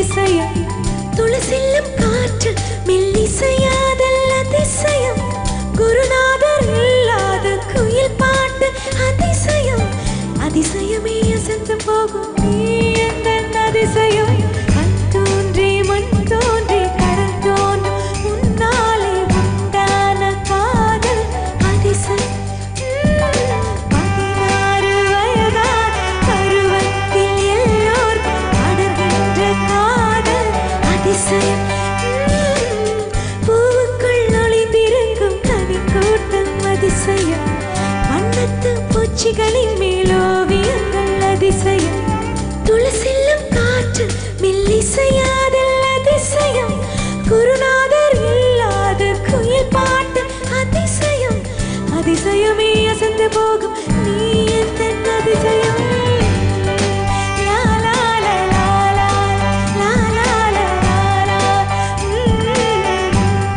അതിശയം തുളസില്ലും കാറ്റ് മെല്ലിസയാതല്ല അതിശയം ഗുരുനാഥർ ഇല്ലാതെ കുയിൽ പാട്ട് അതിശയം அதிசயமே அசந்து போகும் நீ எந்த அதிசயம் கண் தோன்றி மண் தோன்றி கடல் தோன்றும் முன்னாலே உண்டான காதல் அதிசயம் பதினாறு வயதான பருவத்தில் எல்லோருக்கும் அடர்கின்ற காதல் அதிசயம் பூவுக்குள் ஒளிந்திருக்கும் கனி கூட்டம் அதிசயம் வண்ணத்து பூச்சிகளின் மேலோவியங்கள் அதிசயம் துளசில்லும் காற்று மெல்லிசையாதல் அதிசயம் குருநாதர் இல்லாத குயில் பாட்டு அதிசயம் அதிசயமே அசந்து போகும் நீ எந்த அதிசயம் லா, லா, லா, லா, லா, லா, லா, லா, லா, லா. உம்.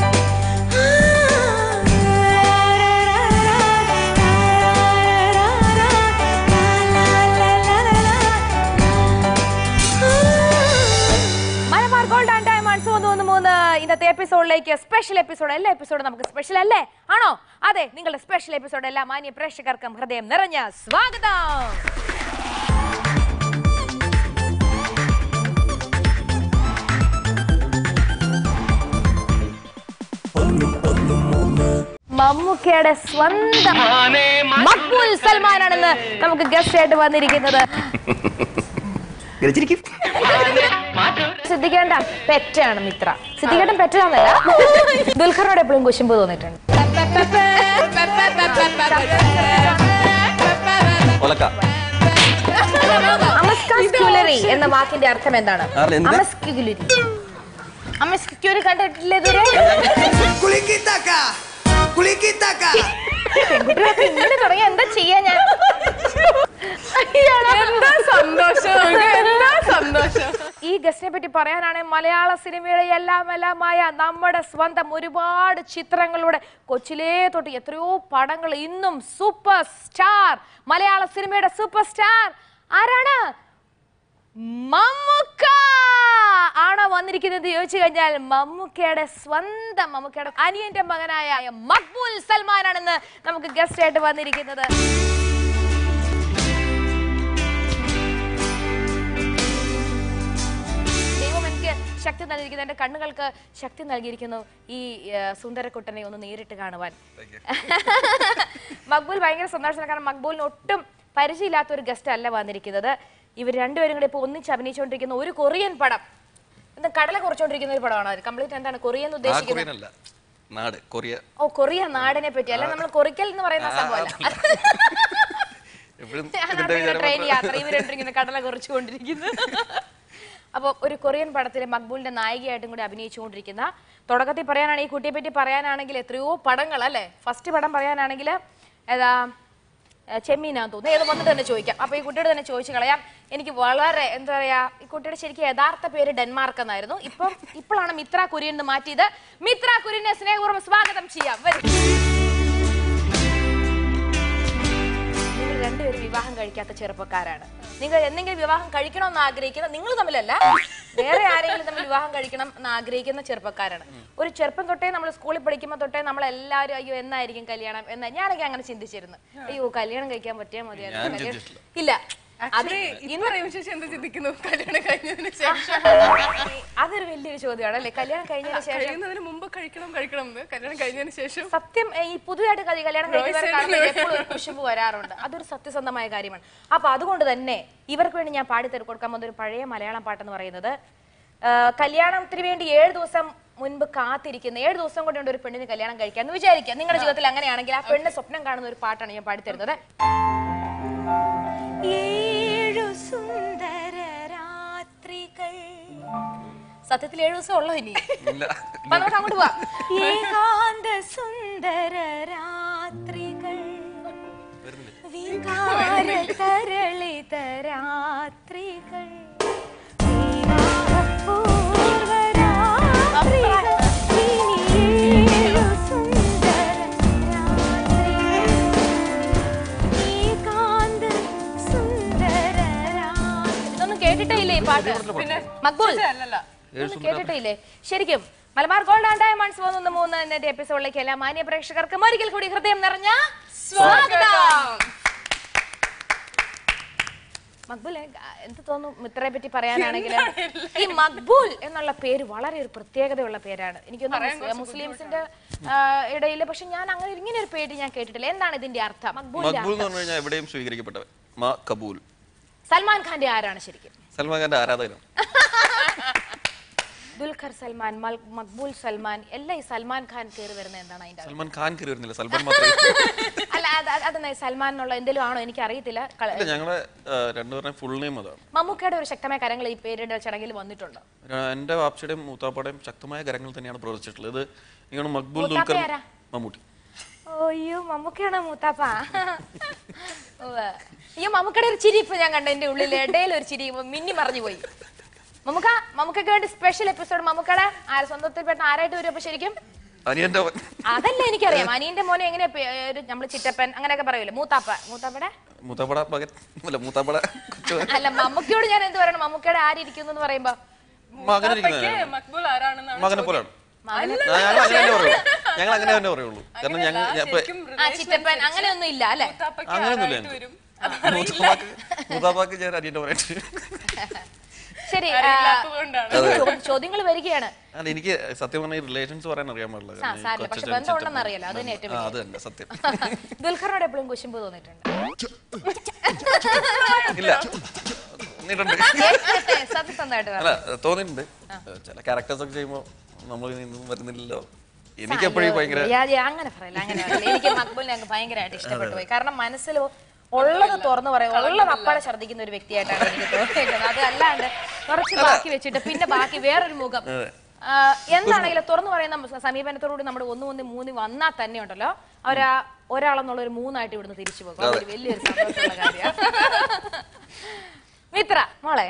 മലബാർ ഗോൾഡ് ആൻഡ് ഡയമണ്ട്സ് ഒന്ന് ഒന്ന് മൂന്ന് ഇന്നത്തെ എപ്പിസോഡിലേക്ക് സ്പെഷ്യൽ എപ്പിസോഡ് എല്ലാ എപ്പിസോഡും നമുക്ക് സ്പെഷ്യൽ അല്ലേ ആണോ അതെ നിങ്ങളുടെ സ്പെഷ്യൽ എപ്പിസോഡ് എല്ലാ മാന്യ പ്രേക്ഷകർക്കും ഹൃദയം നിറഞ്ഞ സ്വാഗതം മമ്മൂക്കയുടെ സ്വന്തം മക്ബൂൽ സൽമാനാണെന്ന് നമുക്ക് ഗസ്റ്റ് ആയിട്ട് വന്നിരിക്കുന്നത് ശ്രദ്ധിക്കേണ്ട പെറ്റാണ് മിത്ര ശ്രദ്ധിക്കേണ്ട പെറ്റാന്നല്ല ദുൽഖറിനോട് എപ്പോഴും കുശുമ്പ് തോന്നിയിട്ടുണ്ട് ഒലക്ക അമസ്കാസ്ക്യുലറി എന്ന വാക്കിന്റെ അർത്ഥം എന്താണ് ആരുടെ എന്ത്? അമസ്ക്യുലറി അമസ്ക്യുലറി കണ്ടിട്ടില്ലേ ഇതുവരെ കുളിക്കിത്തക്ക കുളിക്കിത്തക്ക പെൺകുട്ടികളൊക്കെ ഇങ്ങനെ തുടങ്ങിയ എന്താ ചെയ്യാ ഞാൻ എന്താ സന്തോഷം എന്താ സന്തോഷം ഈ ഗസ്റ്റിനെ പറ്റി പറയാനാണെങ്കിൽ മലയാള സിനിമയുടെ എല്ലാം എല്ലാമായ നമ്മുടെ സ്വന്തം ഒരുപാട് ചിത്രങ്ങളുടെ കൊച്ചിലേ തൊട്ട് എത്രയോ പടങ്ങൾ ഇന്നും സൂപ്പർ സ്റ്റാർ മലയാള സിനിമയുടെ സൂപ്പർ സ്റ്റാർ ആരാണ് മമ്മൂക്ക ആണോ വന്നിരിക്കുന്നത് ചോദിച്ചു കഴിഞ്ഞാൽ മമ്മൂക്കയുടെ സ്വന്തം മമ്മൂക്കയുടെ അനിയന്റെ മകനായ മക്ബൂൽ സൽമാനാണെന്ന് നമുക്ക് ഗസ്റ്റ് ആയിട്ട് വന്നിരിക്കുന്നത് ദൈവം എനിക്ക് ശക്തി നൽകിയിരിക്കുന്നു എന്റെ കണ്ണുകൾക്ക് ശക്തി നൽകിയിരിക്കുന്നു ഈ ആ, സുന്ദരക്കുട്ടനെ ഒന്ന് നേരിട്ട് കാണുവാൻ മക്ബൂൽ ഭയങ്കര സന്തോഷമാണ് കാരണം മക്ബൂലിന് ഒട്ടും പരിചയമില്ലാത്ത ഒരു ഗസ്റ്റ് അല്ല വന്നിരിക്കുന്നത് ഇവർ രണ്ടുപേരും കൂടെ ഇപ്പൊ ഒന്നിച്ച് അഭിനയിച്ചുകൊണ്ടിരിക്കുന്ന ഒരു കൊറിയൻ പടം എന്താ കടല കുറച്ചുകൊണ്ടിരിക്കുന്ന ഒരു പടമാണ് കംപ്ലീറ്റ് എന്താണ് കൊറിയൻ എന്ന് ആ ഉദ്ദേശിക്കുന്നത് കൊറിയനല്ല നാട് കൊറിയ ഓ കൊറിയ നാടിനെ പറ്റി അല്ല നമ്മൾ കൊറിക്കൽ എന്ന് പറയുന്ന സംഭവമല്ല എപ്പോഴും ഞാനാണ് ഇതിന്റെ ഇങ്ങനെ ട്രെയിൻ വിചാരം യാത്ര ഇവർ ഇങ്ങനെ കടല കുറച്ചുകൊണ്ടിരിക്കുന്നു അപ്പോൾ ഒരു കൊറിയൻ പടത്തിലെ മക്ബൂലിന്റെ നായികയായിട്ടും കൂടി അഭിനയിച്ചുകൊണ്ടിരിക്കുന്ന തുടക്കത്തിൽ പറയാനാണെങ്കിൽ ഈ കുട്ടിയെ പറ്റി പറയാനാണെങ്കിൽ എത്രയോ പടങ്ങൾ അല്ലേ ഫസ്റ്റ് പടം പറയാനാണെങ്കിൽ ഏതാ ഏ, ചെമ്മീനാന്ന് തോന്നുന്നു ഏത് വന്നിട്ട് തന്നെ ചോദിക്കാം അപ്പൊ ഈ കുട്ടിയോട് തന്നെ ചോദിച്ചു കളയാം എനിക്ക് വളരെ എന്താ പറയാ ഈ കുട്ടിയുടെ ശരിക്കും യഥാർത്ഥ പേര് ഡെൻമാർക്ക് എന്നായിരുന്നു ഇപ്പം ഇപ്പോഴാണ് മിത്ര കുര്യൻ എന്ന് മാറ്റിയത് മിത്ര കുര്യനെ സ്നേഹപൂർവ്വം സ്വാഗതം ചെയ്യാം വരും നിങ്ങൾ രണ്ടുപേരും വിവാഹം കഴിക്കാത്ത ചെറുപ്പക്കാരാണ് നിങ്ങൾ എന്തെങ്കിലും വിവാഹം കഴിക്കണമെന്ന് ആഗ്രഹിക്കുന്ന നിങ്ങൾ തമ്മിലല്ല വേറെ ആരെങ്കിലും തമ്മിൽ വിവാഹം കഴിക്കണം എന്ന് ആഗ്രഹിക്കുന്ന ചെറുപ്പക്കാരാണ് ഒരു ചെറുപ്പം തൊട്ടേ നമ്മൾ സ്കൂളിൽ പഠിക്കുമ്പോൾ തൊട്ടേ നമ്മൾ എല്ലാവരും അയ്യോ എന്നായിരിക്കും കല്യാണം എന്നാ ഞാനൊക്കെ അങ്ങനെ ചിന്തിച്ചിരുന്നു അയ്യോ കല്യാണം കഴിക്കാൻ പറ്റിയാൽ മതിയായിരുന്നു ഞാൻ കല്യാണം ചിന്തിച്ചിട്ടില്ല. ഇല്ല അത് ആക്ച്വലി ഇന്ന് പറയുമ്പോൾ ശേഷം എന്താ ചിന്തിക്കുന്നു കല്യാണം കഴിഞ്ഞതിന് ശേഷം അതൊരു വലിയൊരു ചോദ്യമാണ് അല്ലേ കല്യാണം കഴിഞ്ഞതിന് ശേഷം കഴിയുന്നതിന് മുമ്പ് കഴിക്കണം കഴിക്കണം എന്ന് കല്യാണം കഴിഞ്ഞതിന് ശേഷം സത്യം ഏ, ഈ പുതുതായിട്ട് കല്യ- കല്യാണം കഴിക്കുന്നവരെ റോയ്സേട്ടൻ കാണുമ്പോൾ എപ്പോഴും ഒരു കുശുമ്പ് വരാറുണ്ട് അതൊരു സത്യസന്ധമായ കാര്യമാണ് അപ്പൊ അതുകൊണ്ട് തന്നെ ഇവർക്ക് വേണ്ടി ഞാൻ പാടി തരും കൊടുക്കാൻ പോകുന്ന ഒരു പഴയ മലയാളം പാട്ടെന്ന് പറയുന്നത് ആ, കല്യാണത്തിന് വേണ്ടി ഏഴ് ദിവസം മുൻപ് കാത്തിരിക്കുന്ന ഏഴ് ദിവസം കൊണ്ട് ഒരു പെണ്ണിന് കല്യാണം കഴിക്കാം എന്ന് വിചാരിക്കുക നിങ്ങളുടെ ജീവിതത്തിൽ അങ്ങനെയാണെങ്കിൽ ആ പെണ്ണ് സ്വപ്നം കാണുന്ന ഒരു പാട്ടാണ് ഞാൻ പാടിത്തരുന്നത് ഏഴു സുന്ദര രാത്രികൾ സത്യത്തിൽ ഏഴ് ദിവസം ഉള്ളോ ഇനി ഇല്ല അപ്പൊ നമുക്ക് അങ്ങോട്ട് പോവാം ഏകാന്ത സുന്ദര രാത്രികൾ വികാര തരളിത രാത്രികൾ വിവാഹപൂർവ രാത്രികൾ ഇനി ഏഴു സുന്ദര രാത്രികൾ ഏകാന്ത സുന്ദര രാത്രികൾ ഇതൊന്നും കേട്ടിട്ടേ ഇല്ലേ പാട്ട് മക്ബൂൽ അല്ലല്ല ഇതൊന്നും കേട്ടിട്ടില്ലേ ശരിക്കും മലബാർ ഗോൾഡ് ആൻഡ് ഡയമണ്ട്സ് മൂന്ന് മൂന്ന് എന്നതിന്റെ എപ്പിസോഡിലേക്ക് എല്ലാ മാന്യ പ്രേക്ഷകർക്കും ഒരിക്കൽ കൂടി ഹൃദയം നിറഞ്ഞ സ്വാഗതം മക്ബൂൽ എന്ത് തോന്നുന്നു മിത്രയെ പറ്റി പറയാനാണെങ്കിൽ ഈ മക്ബൂൽ എന്നുള്ള പേര് വളരെ ഒരു പ്രത്യേകതയുള്ള പേരാണ് എനിക്കൊന്ന് മുസ്ലിംസിന്റെ ഇടയിൽ പക്ഷെ ഞാൻ അങ്ങനെ ഇങ്ങനെ ഒരു പേര് ഞാൻ കേട്ടിട്ടില്ല എന്താണ് ഇതിന്റെ അർത്ഥം മക്ബൂലിന്റെ മക്ബൂൽ എന്ന് അർത്ഥം പറഞ്ഞു കഴിഞ്ഞാൽ എവിടെയും സ്വീകരിക്കപ്പെട്ടവൻ മാ കബൂൽ സൽമാൻ ഖാന്റെ ആരാണ് ശരിക്കും സൽമാൻ ഖാന്റെ ആരാധകനാണ് ദുൽഖർ സൽമാൻ മൽ- മക്ബൂൽ സൽമാൻ എല്ലാം ഈ സൽമാൻ ഖാൻ കയറി വരുന്നത് എന്താണ് അതിന്റെ അർത്ഥം? സൽമാൻ ഖാൻ കയറി വരുന്നില്ല സൽമാൻ മാത്രമേ അല്ല അത് അത് അതെന്നാ ഈ സൽമാൻ എന്നുള്ള എന്തെങ്കിലും ആണോ എനിക്ക് അറിയത്തില്ല കള- ഇല്ല ഞങ്ങളെ ആ, രണ്ടുപേരുടെയും ഫുൾ നെയിം അതാണ് മമ്മൂക്കയുടെ ഒരു ശക്തമായ കരങ്ങൾ ഈ പേരിടൽ ചടങ്ങിൽ വന്നിട്ടുണ്ടോ ര- എൻ്റെ വാപ്ചയുടെയും മൂത്താപ്പയുടെയും ശക്തമായ കരങ്ങൾ തന്നെയാണ് പ്രവർത്തിച്ചിട്ടുള്ളത് ഇത് ഇങ്ങനെ മക്ബൂൽ മൂത്താപ്പ ദുൽഖർ ആരാ? മമ്മൂട്ടി അയ്യോ മമ്മൂക്കയാണോ മൂത്താപ്പ ഉവ്വ്. അയ്യോ മമ്മൂക്കയുടെ ഒരു ചിരി ഇപ്പൊ ഞാൻ കണ്ട എന്റെ ഉള്ളിൽ ഇടയിൽ ഒരു ചിരി മിന്നി മറിഞ്ഞു പോയി മമ്മൂക്ക മമ്മൂക്കയ്ക്ക് വേണ്ടി സ്പെഷ്യൽ എപ്പിസോഡ് മമ്മൂക്കയുടെ ആര് സ്വന്തത്തിൽപ്പെട്ട ആരായിട്ട് വരും അപ്പൊ ശരിക്കും അനിയൻ്റെ അവൻ അതല്ല എനിക്കറിയാം അനിയന്റെ മോനെ എങ്ങനെ നമ്മൾ ചിറ്റപ്പൻ അങ്ങനെയൊക്കെ പറയൂലേ മൂത്താപ്പ മൂത്താപ്പയുടെ മൂത്താപ്പട മകൻ അല്ല മൂത്താപ്പട കൊച്ചുമകൻ അല്ല മമ്മൂക്കയോട് ഞാൻ എന്ത് പറയണം മമ്മൂക്കയുടെ ആരിയ്ക്കുന്നു എന്ന് പറയുമ്പോ മകനിരിക്കുന്നതാണ് മക്ബൂൽ ആരാണെന്നാണ് മകനെ പോലാണ് ഞങ്ങൾ അങ്ങനെ തന്നെ പറയുള്ളൂ ഞങ്ങൾ അങ്ങനെ തന്നെ പറയുള്ളൂ കാരണം ഞങ്ങൾ ഞാൻ ഇപ്പൊ- ശരിക്കും ആ ചിറ്റപ്പൻ അങ്ങനെയൊന്നും ഇല്ല അല്ലെ മൂത്താപ്പയ്ക്ക് അങ്ങനെയൊന്നുമില്ല ആരായിട്ട് വരും മൂത്താപ്പാക്ക് മൂത്താപ്പാക്ക് ഞാൻ അനിയൻ്റെ പറയട്ടെ ശരി അറിയില്ലാത്തതുകൊണ്ടാണ്. ചോദ്യങ്ങൾ വരികയാണ് അല്ല എനിക്ക് സത്യം പറഞ്ഞ ഈ റിലേഷൻസ് പറയാൻ അറിയാൻ പാടില്ല ആ, കാരണം ഈ സാരില്ല. കൊച്ചു പക്ഷെ ചെറുപ്പം ബന്ധമുണ്ടെന്ന് അറിയാലോ. അത് തന്നെ ഏറ്റവും ആ, അത് തന്നെ സത്യം ദുൽഖറിനോട് എപ്പോഴും കുശുമ്പ് തോന്നിയിട്ടുണ്ട് ഇല്ല തോന്നിയിട്ടുണ്ട് സത്യസന്ധമായിട്ട് പറ. അല്ല തോന്നിയിട്ടുണ്ട് ചില ക്യാരക്ടേഴ്സ് ഒക്കെ ചെയ്യുമ്പോൾ നമ്മൾ ഇതൊന്നും വരുന്നില്ലല്ലോ എനിക്ക് എപ്പോഴും ഭയങ്കര യാ- യാ, അങ്ങനെ പറയില്ല അങ്ങനെ പറയില്ല എനിക്ക് മക്ബൂലിനെ അങ്ങ് ഭയങ്കരമായിട്ട് ഇഷ്ടപ്പെട്ടു പോയി കാരണം മനസ്സിൽ ഉള്ളത് തുറന്നു പറയും ഉള്ളത് അപ്പാടെ ഛർദ്ദിക്കുന്ന ഒരു വ്യക്തിയായിട്ടാണ് എനിക്ക് തോന്നിയിട്ടുള്ളത് അത് അല്ലാണ്ട് കുറച്ച് ബാക്കി വെച്ചിട്ട് പിന്നെ ബാക്കി വേറൊരു മുഖം ആ, എന്താണെങ്കിലും തുറന്നു പറയുന്ന സമീപനത്തോടുകൂടി നമ്മുടെ ഒന്ന് ഒന്ന് മൂന്ന് വന്നാൽ തന്നെ ഉണ്ടല്ലോ അവരാ ഒരാളെന്നുള്ള ഒരു മൂന്നായിട്ട് ഇവിടുന്ന് തിരിച്ചു പോകും അതൊരു വലിയൊരു സന്തോഷമുള്ള കാര്യമാണ് മിത്ര മോളെ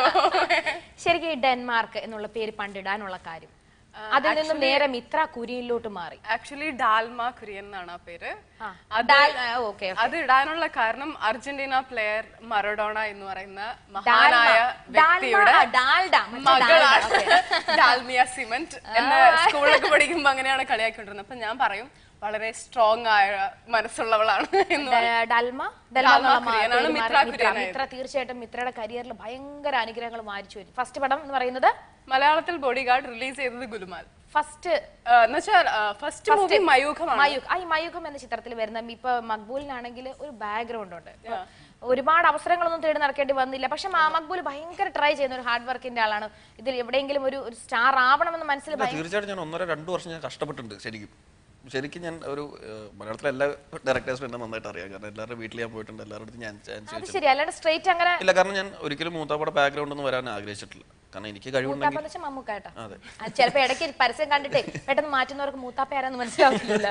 ശരിക്കും ഈ ഡെൻമാർക്ക് എന്നുള്ള പേര് പണ്ടിടാനുള്ള കാര്യം അതിൽ നിന്നും നേരെ മിത്ര കുരിയിലോട്ട് മാറി ആക്ച്വലി ഡാൽമ കുര്യൻ എന്നാണ് ആ പേര് ആ, അത് ഡാൽ- ആ, okay, okay. അത് ഇടാനുള്ള കാരണം അർജന്റീന പ്ലെയർ മറഡോണ എന്ന് പറയുന്ന മഹാനായ വ്യക്തിയുടെ ഡാൽഡ മറ്റേ മകളാണ് ഡാൽഡ, okay. ഡാൽമിയ സിമന്റ് എന്നെ സ്കൂളിലൊക്കെ പഠിക്കുമ്പോ അങ്ങനെയാണ് കളിയാക്കിക്കൊണ്ടിരുന്നത് അപ്പൊ ഞാൻ പറയും വളരെ സ്ട്രോങ് ആയ മനസ്സുള്ളവളാണ് എന്ന് പറയും. ഡ- ഡൽമ ഡൽമ ഡൽമ എന്നുള്ള മാ- കുര്യനാണ് പേര് മിത്ര മാറി. മിത്ര കുര്യനായത്. മിത്ര തീർച്ചയായിട്ടും മിത്രയുടെ കരിയറിൽ ഭയങ്കര അനുഗ്രഹങ്ങൾ മാരിച്ചു വരും ഫസ്റ്റ് പടം എന്ന് പറയുന്നത് മലയാളത്തിൽ ബോഡി ഗാർഡ് റിലീസ് ചെയ്തത് ഗുലുമാൽ ഫസ്റ്റ് എന്നുവെച്ചാൽ ഫസ്റ്റ് മൂവി മയൂഖമാണ് മയൂഖ് ആ ഈ മയൂഖം എന്ന ചിത്രത്തിൽ വരുന്ന ഇപ്പൊ മക്ബൂലിനാണെങ്കിൽ ഒരു ബാക്ക്ഗ്രൗണ്ട് ഉണ്ട് ഇപ്പൊ ഒരുപാട് അവസരങ്ങളൊന്നും തേടി നടക്കേണ്ടി വന്നില്ല പക്ഷെ മാ- മക്ബൂൽ ഭയങ്കര ട്രൈ ചെയ്യുന്ന ഒരു ഹാർഡ് വർക്കിന്റെ ആളാണ് ഇതിൽ എവിടെയെങ്കിലും ഒരു ഒരു സ്റ്റാർ ആവണമെന്ന് മനസ്സിൽ ഇല്ല, തീർച്ചയായിട്ടും ഞാൻ ഒന്നര രണ്ടു വർഷം ഞാൻ കഷ്ടപ്പെട്ടിട്ടുണ്ട് ശരിക്കും ശരിക്കും ഞാൻ ഒരു ഏഹ്, മലയാളത്തിലെ എല്ലാ ഡയറക്ടേഴ്സും എന്നെ നന്നായിട്ട് അറിയാം കാരണം എല്ലാവരുടെ വീട്ടിൽ ഞാൻ പോയിട്ടുണ്ട് എല്ലാവരുടെ അടുത്തും ഞാൻ ചാൻസ് അത് ചോദിച്ചു ശരി അല്ലാണ്ട് സ്ട്രേറ്റ് അങ്ങനെ ഇല്ല കാരണം ഞാൻ ഒരിക്കലും മൂത്താപ്പയുടെ ബാക്ക്ഗ്രൗണ്ട് ഒന്നും വരാൻ ആഗ്രഹിച്ചിട്ടില്ല കാരണം എനിക്ക് കഴിവുണ്ടെങ്കിൽ മൂത്താപ്പ വെച്ചാൽ മമ്മൂക്ക കേട്ടോ അതെ. അത് ചിലപ്പോ ഇടയ്ക്ക് പരസ്യം കണ്ടിട്ടേ പെട്ടെന്ന് മാറ്റുന്നവർക്ക് മൂത്താപ്പ ആരാന്ന് മനസ്സിലാവില്ല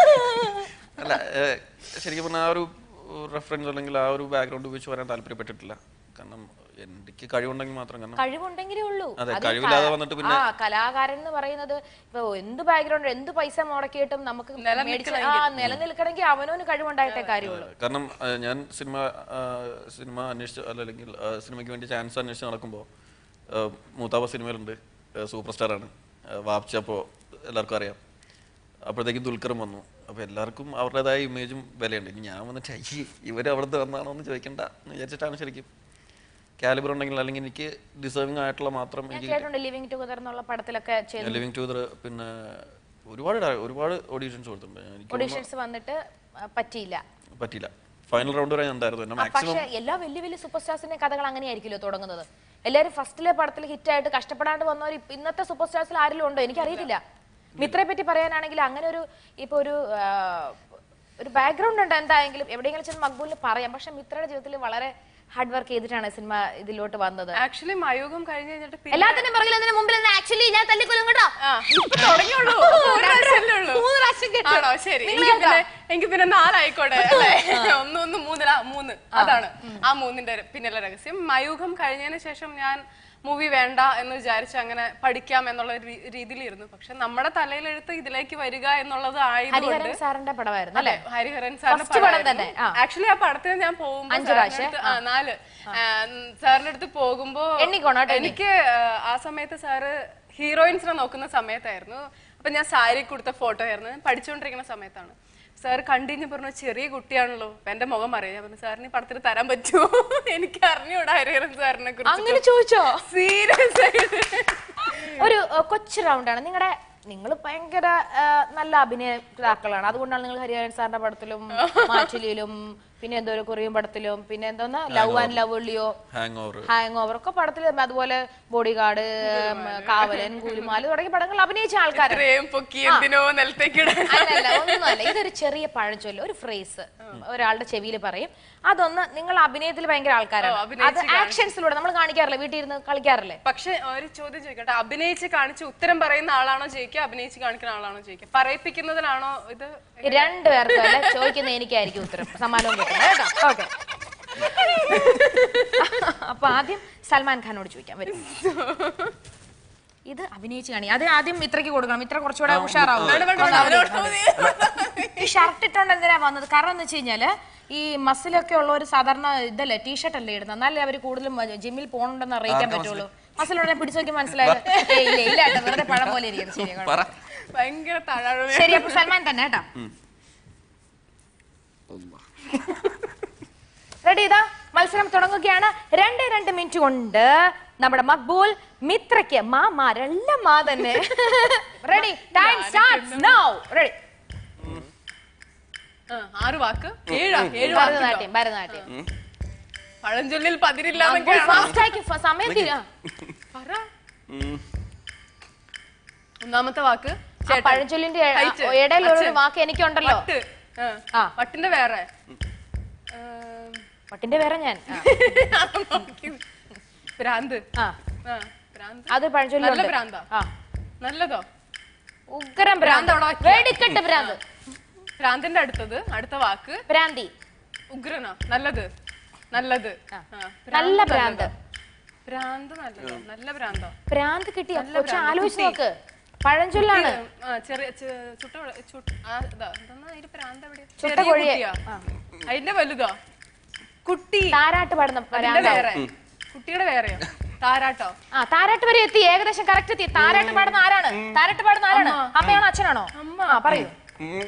അല്ല ഏഹ്, ശരിക്കും പറഞ്ഞാൽ ആ ഒരു റെഫറൻസ് അല്ലെങ്കിൽ ആ ഒരു ബാക്ക്ഗ്രൗണ്ട് ഉപയോഗിച്ച് വരാൻ താല്പര്യപ്പെട്ടിട്ടില്ല കാരണം എനിക്ക് കഴിവുണ്ടെങ്കിൽ മാത്രം കാരണം കഴിവുണ്ടെങ്കിലേ ഉള്ളൂ അതെ, അത് കഴിവില്ലാതെ ക- വന്നിട്ട് പിന്നെ- ആ കലാകാരൻ എന്ന് പറയുന്നത് ഇപ്പൊ എന്ത് ബാക്ക്ഗ്രൗണ്ട് എന്ത് പൈസ മുടക്കിയിട്ടും നമുക്ക് മേടിച്ച് ആ നിലനിൽക്കണമെങ്കിൽ അവനവന് കഴിവുണ്ടായിട്ടേ കാര്യമുള്ളൂ കാരണം ഏഹ്, ഞാൻ സിനിമ ആഹ്, സിനിമ അന്വേഷിച്ച് അല്ല അല്ലെങ്കിൽ ആഹ്, സിനിമയ്ക്ക് വേണ്ടി ചാൻസ് അന്വേഷിച്ച് നടക്കുമ്പോൾ മൂത്താപ്പ സിനിമയിലുണ്ട് സൂപ്പർ സ്റ്റാറാണ് വാപ്ച്ച അപ്പോൾ എല്ലാവർക്കും അറിയാം അപ്പോഴത്തേക്കും ദുൽഖറും വന്നു അപ്പോൾ എല്ലാവർക്കും അവരുടേതായ ഇമേജും വിലയുണ്ട് ഇനി ഞാൻ വന്നിട്ട് അയ്യേ ഇവർ അവിടുത്തെ വന്നാണോ എന്ന് ചോദിക്കണ്ട എന്ന് വിചാരിച്ചിട്ടാണ് ശരിക്കും കാലിബർ ഉണ്ടെങ്കിൽ അല്ലെങ്കിൽ എനിക്ക് ഡിസേർവിംഗ് ആയിട്ടുള്ള മാത്രം ഞാൻ എനിക്ക് കേട്ടിട്ടുണ്ട് ലിവിങ് ടുഗദർ എന്നുള്ള പടത്തിലൊക്കെ ചെയ്തു ലിവിങ് ടൂതർ പിന്നെ ഒരുപാട് ഡയ- ഒരുപാട് ഓഡീഷൻസ് കൊടുത്തിട്ടുണ്ട് എനിക്ക് ഓഡീഷൻസ് വന്നിട്ട് ആ, പറ്റിയില്ല പറ്റിയില്ല ഫൈനൽ റൗണ്ട് വരെ ഞാൻ ഉണ്ടായിരുന്നു എന്നെ ആ, മാക്സിമം പക്ഷെ എല്ലാ വലിയ വലിയ സൂപ്പർ സ്റ്റാർസിന്റെ കഥകൾ അങ്ങനെയായിരിക്കുമല്ലോ തുടങ്ങുന്നത് എല്ലാവരും ഫസ്റ്റിലെ പടത്തിൽ ഹിറ്റായിട്ട് കഷ്ടപ്പെടാണ്ട് വന്നവർ ഇപ്പ- ഇന്നത്തെ സൂപ്പർ സ്റ്റാർസിൽ ആരെങ്കിലും ഉണ്ടോ എനിക്കറിയത്തില്ല മിത്രയെ പറ്റി പറയാനാണെങ്കിൽ അങ്ങനെ ഒരു ഇപ്പൊ ഒരു ആ, ഒരു ബാക്ക്ഗ്രൗണ്ട് ഉണ്ട് എന്തായെങ്കിലും എവിടെയെങ്കിലും ചെന്ന് മക്ബൂലിന് പറയാം പക്ഷെ മിത്രയുടെ ജീവിതത്തിൽ വളരെ ഹാർഡ് വർക്ക് ചെയ്തിട്ടാണ് സിനിമ ഇതിലോട്ട് വന്നത് ആക്ച്വലി മയൂഖം കഴിഞ്ഞ് കഴിഞ്ഞിട്ട് പിന്നെ എല്ലാത്തിനും പുറകിൽ അതിന് മുമ്പിൽ ആക്ച്വലി ഞാൻ തല്ലിക്കൊല്ലും കേട്ടോ ആ, ഇപ്പൊ തുടങ്ങിയുള്ളൂ ഒരു പ്രാവശ്യമല്ലേ ഉള്ളൂ. മൂന്ന് പ്രാവശ്യം കേട്ടു. ആണോ ശരി നിങ്ങൾ എനിക്ക് പിന്നെ എനിക്ക് പിന്നെ നാലായിക്കോട്ടെ അല്ലേ ഒന്ന് ഒന്ന് മൂന്നില മൂന്ന് അതാണ് ആ മൂന്നിന്റെ പിന്നിലെ രഹസ്യം മയൂഖം കഴിഞ്ഞതിന് ശേഷം ഞാൻ മൂവി വേണ്ട എന്ന് വിചാരിച്ച് അങ്ങനെ പഠിക്കാം എന്നുള്ള രീ- രീതിയിലിരുന്നു പക്ഷെ നമ്മുടെ തലയിലെഴുത്ത് ഇതിലേക്ക് വരിക എന്നുള്ളത് ആയതുകൊണ്ട് ഹരിഹരൻ സാറിന്റെ പടമായിരുന്നു അല്ലെ അല്ലേ ഹരിഹരൻ സാറിന്റെ First പടം തന്നെ, ആ. ആക്ച്വലി ആ പടത്തിന് ഞാൻ പോകുമ്പോ അഞ്ച് സാറിന്റെ പ്രാവശ്യം? അടുത്ത്- ആ, നാല് സാറിന്റെ അടുത്ത് പോകുമ്പോ എണ്ണിക്കോണം കേട്ടോ, എണ്ണി. എനിക്ക് ആ, ആ സമയത്ത് സാറ് ഹീറോയിൻസിനെ നോക്കുന്ന സമയത്തായിരുന്നു അപ്പൊ ഞാൻ സാരി കൊടുത്ത ഫോട്ടോ ആയിരുന്നു ഞാൻ പഠിച്ചുകൊണ്ടിരിക്കുന്ന സമയത്താണ് സാർ കണ്ടിഞ്ഞ് പറഞ്ഞു ചെറിയ കുട്ടിയാണല്ലോ അപ്പൊ എന്റെ മുഖം അറിയാം ഞാൻ പറഞ്ഞു സാറിന് ഈ പടത്തിൽ തരാൻ പറ്റുമോ എനിക്ക് അറിഞ്ഞൂടാ ഹരിഹരൻ സാറിനെ അങ്ങനെ കുറിച്ച് ചോദിച്ചോ സീരിയസ് ആയിട്ട് ഒരു ഏഹ്, കൊച്ചു റൗണ്ടാണ് നിങ്ങളുടെ നിങ്ങൾ ഭയങ്കര ഏഹ്, നല്ല അഭിനേതാക്കളാണ് അതുകൊണ്ടാണ് നിങ്ങൾ ഹരിഹരൻ സാറിന്റെ പടത്തിലും മാറ്റുലിയിലും പിന്നെ എന്തോ ഒരു കൊറിയൻ പടത്തിലും പിന്നെ എന്തോന്ന് ലവ് ആൻഡ് ലവ് ഉള്ളിയോ ഹാങ് ഓവർ ഹാങ് ഓവർ ഒക്കെ പടത്തിൽ അതുപോലെ ബോഡി ഗാർഡ് കാവലൻ കൂലിമാല് തുടങ്ങിയ പടങ്ങൾ അഭിനയിച്ച ആൾക്കാരാണ് ഇത്രയും പൊക്കി എന്തിനോ നിലത്തേക്കിടാൻ അല്ലല്ല ഒന്നുമല്ല ഇതൊരു ചെറിയ പഴഞ്ചൊല്ല് ഒരു ഫ്രേസ് ഒരാളുടെ ചെവിയിൽ പറയും അതൊന്ന് നിങ്ങൾ അഭിനയത്തിൽ ഭയങ്കര ആൾക്കാരാണ് ഓ, അഭിനയിച്ച് അത് ആക്ഷൻസിലൂടെ നമ്മൾ കാണിക്കാറില്ലേ വീട്ടിൽ ഇരുന്ന് കളിക്കാറില്ലേ പക്ഷെ ഒരു ചോദ്യം ചോദിക്കട്ടെ അഭിനയിച്ച് കാണിച്ച് ഉത്തരം പറയുന്ന ആളാണോ ജയിക്കുക അഭിനയിച്ച് കാണിക്കുന്ന ആളാണോ ജയിക്കുക പറയിപ്പിക്കുന്നതിനാണോ ഇത് രണ്ടുപേർക്കും അല്ല ചോദിക്കുന്ന എനിക്കായിരിക്കും ഉത്തരം സമ്മാനവും കിട്ടുന്നത് കേട്ടോ ഓക്കെ അപ്പൊ ആദ്യം സൽമാൻ ഖാനോട് ചോദിക്കാം വരും ഇത് അഭിനയിച്ച് കാണി അത് ആദ്യം ഇത്രയ്ക്ക് കൊടുക്കണം ഇത്ര കുറച്ചുകൂടെ ഉഷാറാവും ഈ ഷർട്ട് ഇട്ടോണ്ട് എന്തിനാ വന്നത് കാരണം എന്ന് വെച്ച് കഴിഞ്ഞാല് ഈ മസിലൊക്കെ ഉള്ള ഒരു സാധാരണ ഇതല്ലേ ടീഷർട്ട് അല്ലേ ഇടുന്നത് എന്നാലേ അവർ കൂടുതലും ജിമ്മിൽ പോകണമെന്ന് അറിയിക്കാൻ പറ്റുള്ളൂ മസിലുടനെ പിടിച്ചു നോക്കി മനസ്സിലായത് ഏയ് ഇല്ല ഇല്ല കേട്ടോ വെറുതെ പഴം പോലെ ഇരിക്കുന്നു ശരി കുഴപ്പമില്ല. പറ ഭയങ്കര താഴെ ശരി അപ്പൊ സൽമാൻ തന്നെ കേട്ടോ റെഡി ഇതാ മത്സരം തുടങ്ങുകയാണ് രണ്ട് രണ്ട് മിനിറ്റ് കൊണ്ട് നമ്മുടെ മക്ബൂൽ മിത്രയ്ക്ക് മാമാരെല്ലാം മാ തന്നെ ready time starts now ready ആ, ആറ് വാക്ക് ഏഴാ ഏഴ് വാക്ക് ഭരതനാട്യം ഭരതനാട്യം പഴഞ്ചൊല്ലിൽ പതിരില്ല മക്ബൂൽ ഫാസ്റ്റ് ആക്കി ഫ- സമയം തീരാ പറ ഉം. ഒന്നാമത്തെ വാക്ക് ആ ചേട്ടൻ. പഴഞ്ചൊല്ലിന്റെ ഇട- ഹൈറ്റ്. ഇടയിലൊരു അച്ഛൻ. വാക്ക് എനിക്കുണ്ടല്ലോ വട്ട്. ആ. ആ. വട്ടിന്റെ വേറെ ഏം, പട്ടിന്റെ വേറെ ഞാൻ ആ. അത് നോക്കി. ഭ്രാന്ത് ആ ആ, ഭ്രാന്ത് അത് പഴഞ്ചൊല്ലി നല്ല ഭ്രാന്താ ആ നല്ലതോ ഉഗ്രം ഭ്രാന്ത് ഭ്രാന്ത് അവിടെ വെക്കാം. വെടിക്കെട്ട് ഭ്രാന്ത് ഭ്രാന്തിന്റെ അടുത്തത് അടുത്ത വാക്ക് ഭ്രാന്തി ഉഗ്രനോ നല്ലത് നല്ലത് ആ. ആ, നല്ല ഭ്രാന്ത് ഭ്രാന്ത്. നല്ലതോ? ഭ്രാന്ത് നല്ലതോ നല്ല ഭ്രാന്തോ ഭ്രാന്ത് കിട്ടിയ നല്ല കൊച്ചു ഭ്രാന്ത്. ആലോചിച്ച് കുട്ടി. നോക്ക് പഴഞ്ചൊല്ലാണ് ആ, ചെറിയ ചെ- ചുട്ട വെള- ചുട്ട- ആ, ഇതാ, എന്തെന്നാ അതിന്റെ ഭ്രാന്ത് എവിടെയാ? ചുട്ട ചെറിയ കോഴിയെ. കുട്ടിയാ? അതിന്റെ വലുതോ കുട്ടി താരാട്ട് പാടുന്ന അതിന്റെ ഭ്രാന്താവും. വേറെ കുട്ടിയുടെ വേറെയോ താരാട്ടോ ആ താരാട്ട് വരെ എത്തി ഏകദേശം കറക്റ്റ് എത്തി താരാട്ട് പാടുന്ന ആരാണ് താരാട്ട് പാടുന്ന ആരാണ് അമ്മയാണോ അച്ഛനാണോ അമ്മ. ആ പറയൂ ഉം.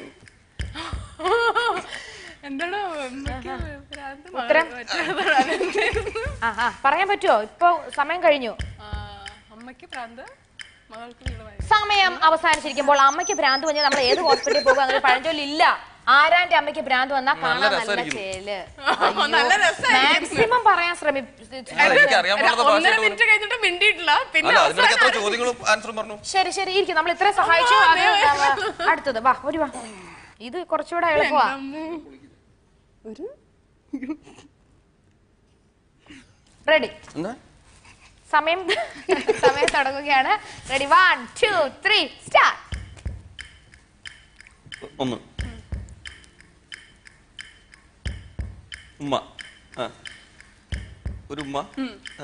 എന്താണോ അമ്മയ്ക്ക് ഭ്രാന്ത് മാ- ഉത്തരം? മറ്റേതാണ് എന്തായിരുന്നു? ആ ആ പറയാൻ പറ്റുമോ ഇപ്പൊ സമയം കഴിഞ്ഞു ആ, അമ്മയ്ക്ക് ഭ്രാന്ത് മകൾക്ക് വീണമായി സമയം അവസാനിച്ചിരിക്കുമ്പോൾ അമ്മയ്ക്ക് ഭ്രാന്ത് വന്നാൽ നമ്മൾ ഏത് ഹോസ്പിറ്റലിൽ പോകുക അങ്ങനെ പഴഞ്ചൊല്ലില്ല ആരാന്റെ അമ്മയ്ക്ക് ഭ്രാന്ത് വന്നാൽ കാണാൻ നല്ല രസമായിരിക്കും. ചേല് നല്ല രസമായിരിക്കും. മാക്സിമം പറയാൻ ശ്രമിച്ചു അല്ല, എനിക്ക് അറിയാൻ പാടില്ലാത്ത ഒന്നര ഭാഷയായിട്ട് മിനിറ്റ് കഴിഞ്ഞിട്ട് മിണ്ടിയിട്ടില്ല പിന്നെ അല്ല അതിനൊക്കെ എത്ര അവസാനം ചോദ്യങ്ങളും ആൻസറും പറഞ്ഞു ശരി ശരി ഇരിക്കും നമ്മൾ ഇത്രയും സഹായിച്ചു അത് നമ്മ- അടുത്തത് വാ ഒരു വാ ഇത് കുറച്ചുകൂടെ എളുപ്പമാ റെഡി എന്താ സമയം സമയം തുടങ്ങുകയാണ് ready one two three start ഒന്ന് ഉമ്മ ആ ഒരു ഉമ്മ ആ.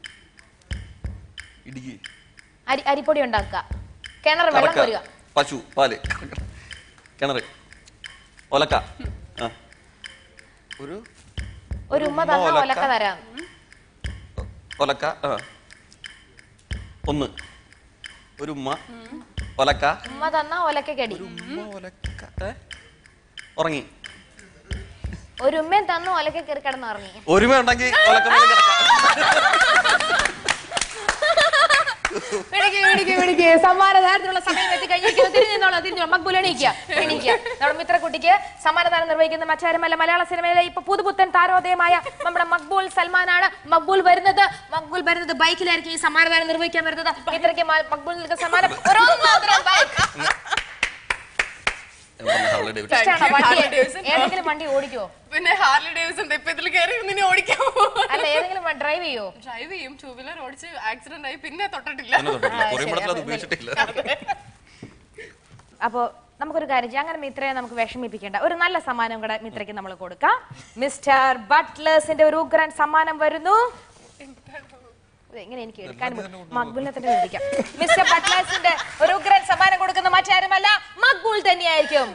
ഇടുക്കി അരി അരിപ്പൊടി ഉണ്ടാക്കുക കിണർ വെള്ളം കറക്ക കോരുക പശു പാല് കിണറ് ഒലക്ക ആ ഒരു ഒരു ഉമ്മ തന്ന ഒലക്ക. ഒലക്ക തരാം ഒലക്ക ആ ഒന്ന് ഒരു ഉമ്മ ഒലക്ക ഉമ്മ തന്ന ഒലക്കടി ഉമ്മ ഒലക്ക ഏ? ഉറങ്ങി ഒരു ഉമ്മയും തന്നു ഒലക്ക കയറി കിടന്നുറങ്ങി ഒരുമ ഉണ്ടെങ്കിൽ ഒലക്ക മേലെ കിടക്കാം പിടിക്ക്, പിടിക്ക്, പിടിക്ക്. സമ്മാനദാനത്തിനുള്ള സമയം എത്തിക്കഴിഞ്ഞിരിക്കുന്നു തിരിഞ്ഞു നിന്നോളാം തിരിഞ്ഞോ മക്ബുൽ എണീക്കുക എണീക്കുക നമ്മുടെ മിത്രക്കുട്ടിക്ക് സമ്മാനദാനം നിർവഹിക്കുന്ന മറ്റാരുമല്ല മലയാള സിനിമയിലെ ഇപ്പൊ പുതുപുത്തൻ താരോദയമായ നമ്മുടെ മക്ബൂൽ സൽമാനാണ് മക്ബൂൽ വരുന്നത് മക്ബൂൽ വരുന്നത് ബൈക്കിലായിരിക്കും ഈ സമ്മാനദാനം നിർവഹിക്കാൻ വരുന്നത് മിത്രയ്ക്ക് മ- മക്ബൂൽ നൽകുന്ന സമ്മാനം ഒരു ഒന്നാന്തരം ബൈക്ക് ഹാർലി ഡേവിഡ്സൺ. ഇഷ്ടാണോ വണ്ടി ഹാർലി ഡേവിഡ്സൺ. ഏതെങ്കിലും വണ്ടി ഓടിക്കോ പിന്നെ ഹാർലി ഡേവിസൺ ഇപ്പൊ ഇതിൽ കയറി നിന്നെ ഓടിക്കാമോ അല്ല ഏതെങ്കിലും ഡ്രൈവ് ചെയ്യോ ഡ്രൈവ് ചെയ്യും ടൂ വീലർ ഓടിച്ച് ആക്സിഡന്റ് ആയി പിന്നെ തൊട്ടിട്ടില്ല അങ്ങനെ തൊട്ടിട്ടില്ല. ആ, കുറേ ശരി, പടത്തിൽ അത് അപ്പൊ ഉപയോഗിച്ചിട്ടില്ല അപ്പോ നമുക്കൊരു കാര്യം ചെയ്യാം അങ്ങനെ മിത്രയെ നമുക്ക് വിഷമിപ്പിക്കേണ്ട ഒരു നല്ല സമ്മാനം കൂടെ മിത്രയ്ക്ക് നമ്മൾ കൊടുക്കാം മിസ്റ്റർ ബട്ട്ലേഴ്സിന്റെ ഒരു ഉഗ്രൻ സമ്മാനം വരുന്നു ഇത് എങ്ങനെ എനിക്ക് എടുക്കാൻ മക്ബൂലിനെ തന്നെ വിളിക്കാം മിസ്റ്റർ ബട്ട്ലേഴ്സിന്റെ ഒരു ഉഗ്രൻ സമ്മാനം കൊടുക്കുന്ന മറ്റാരുമല്ല മക്ബൂൽ തന്നെയായിരിക്കും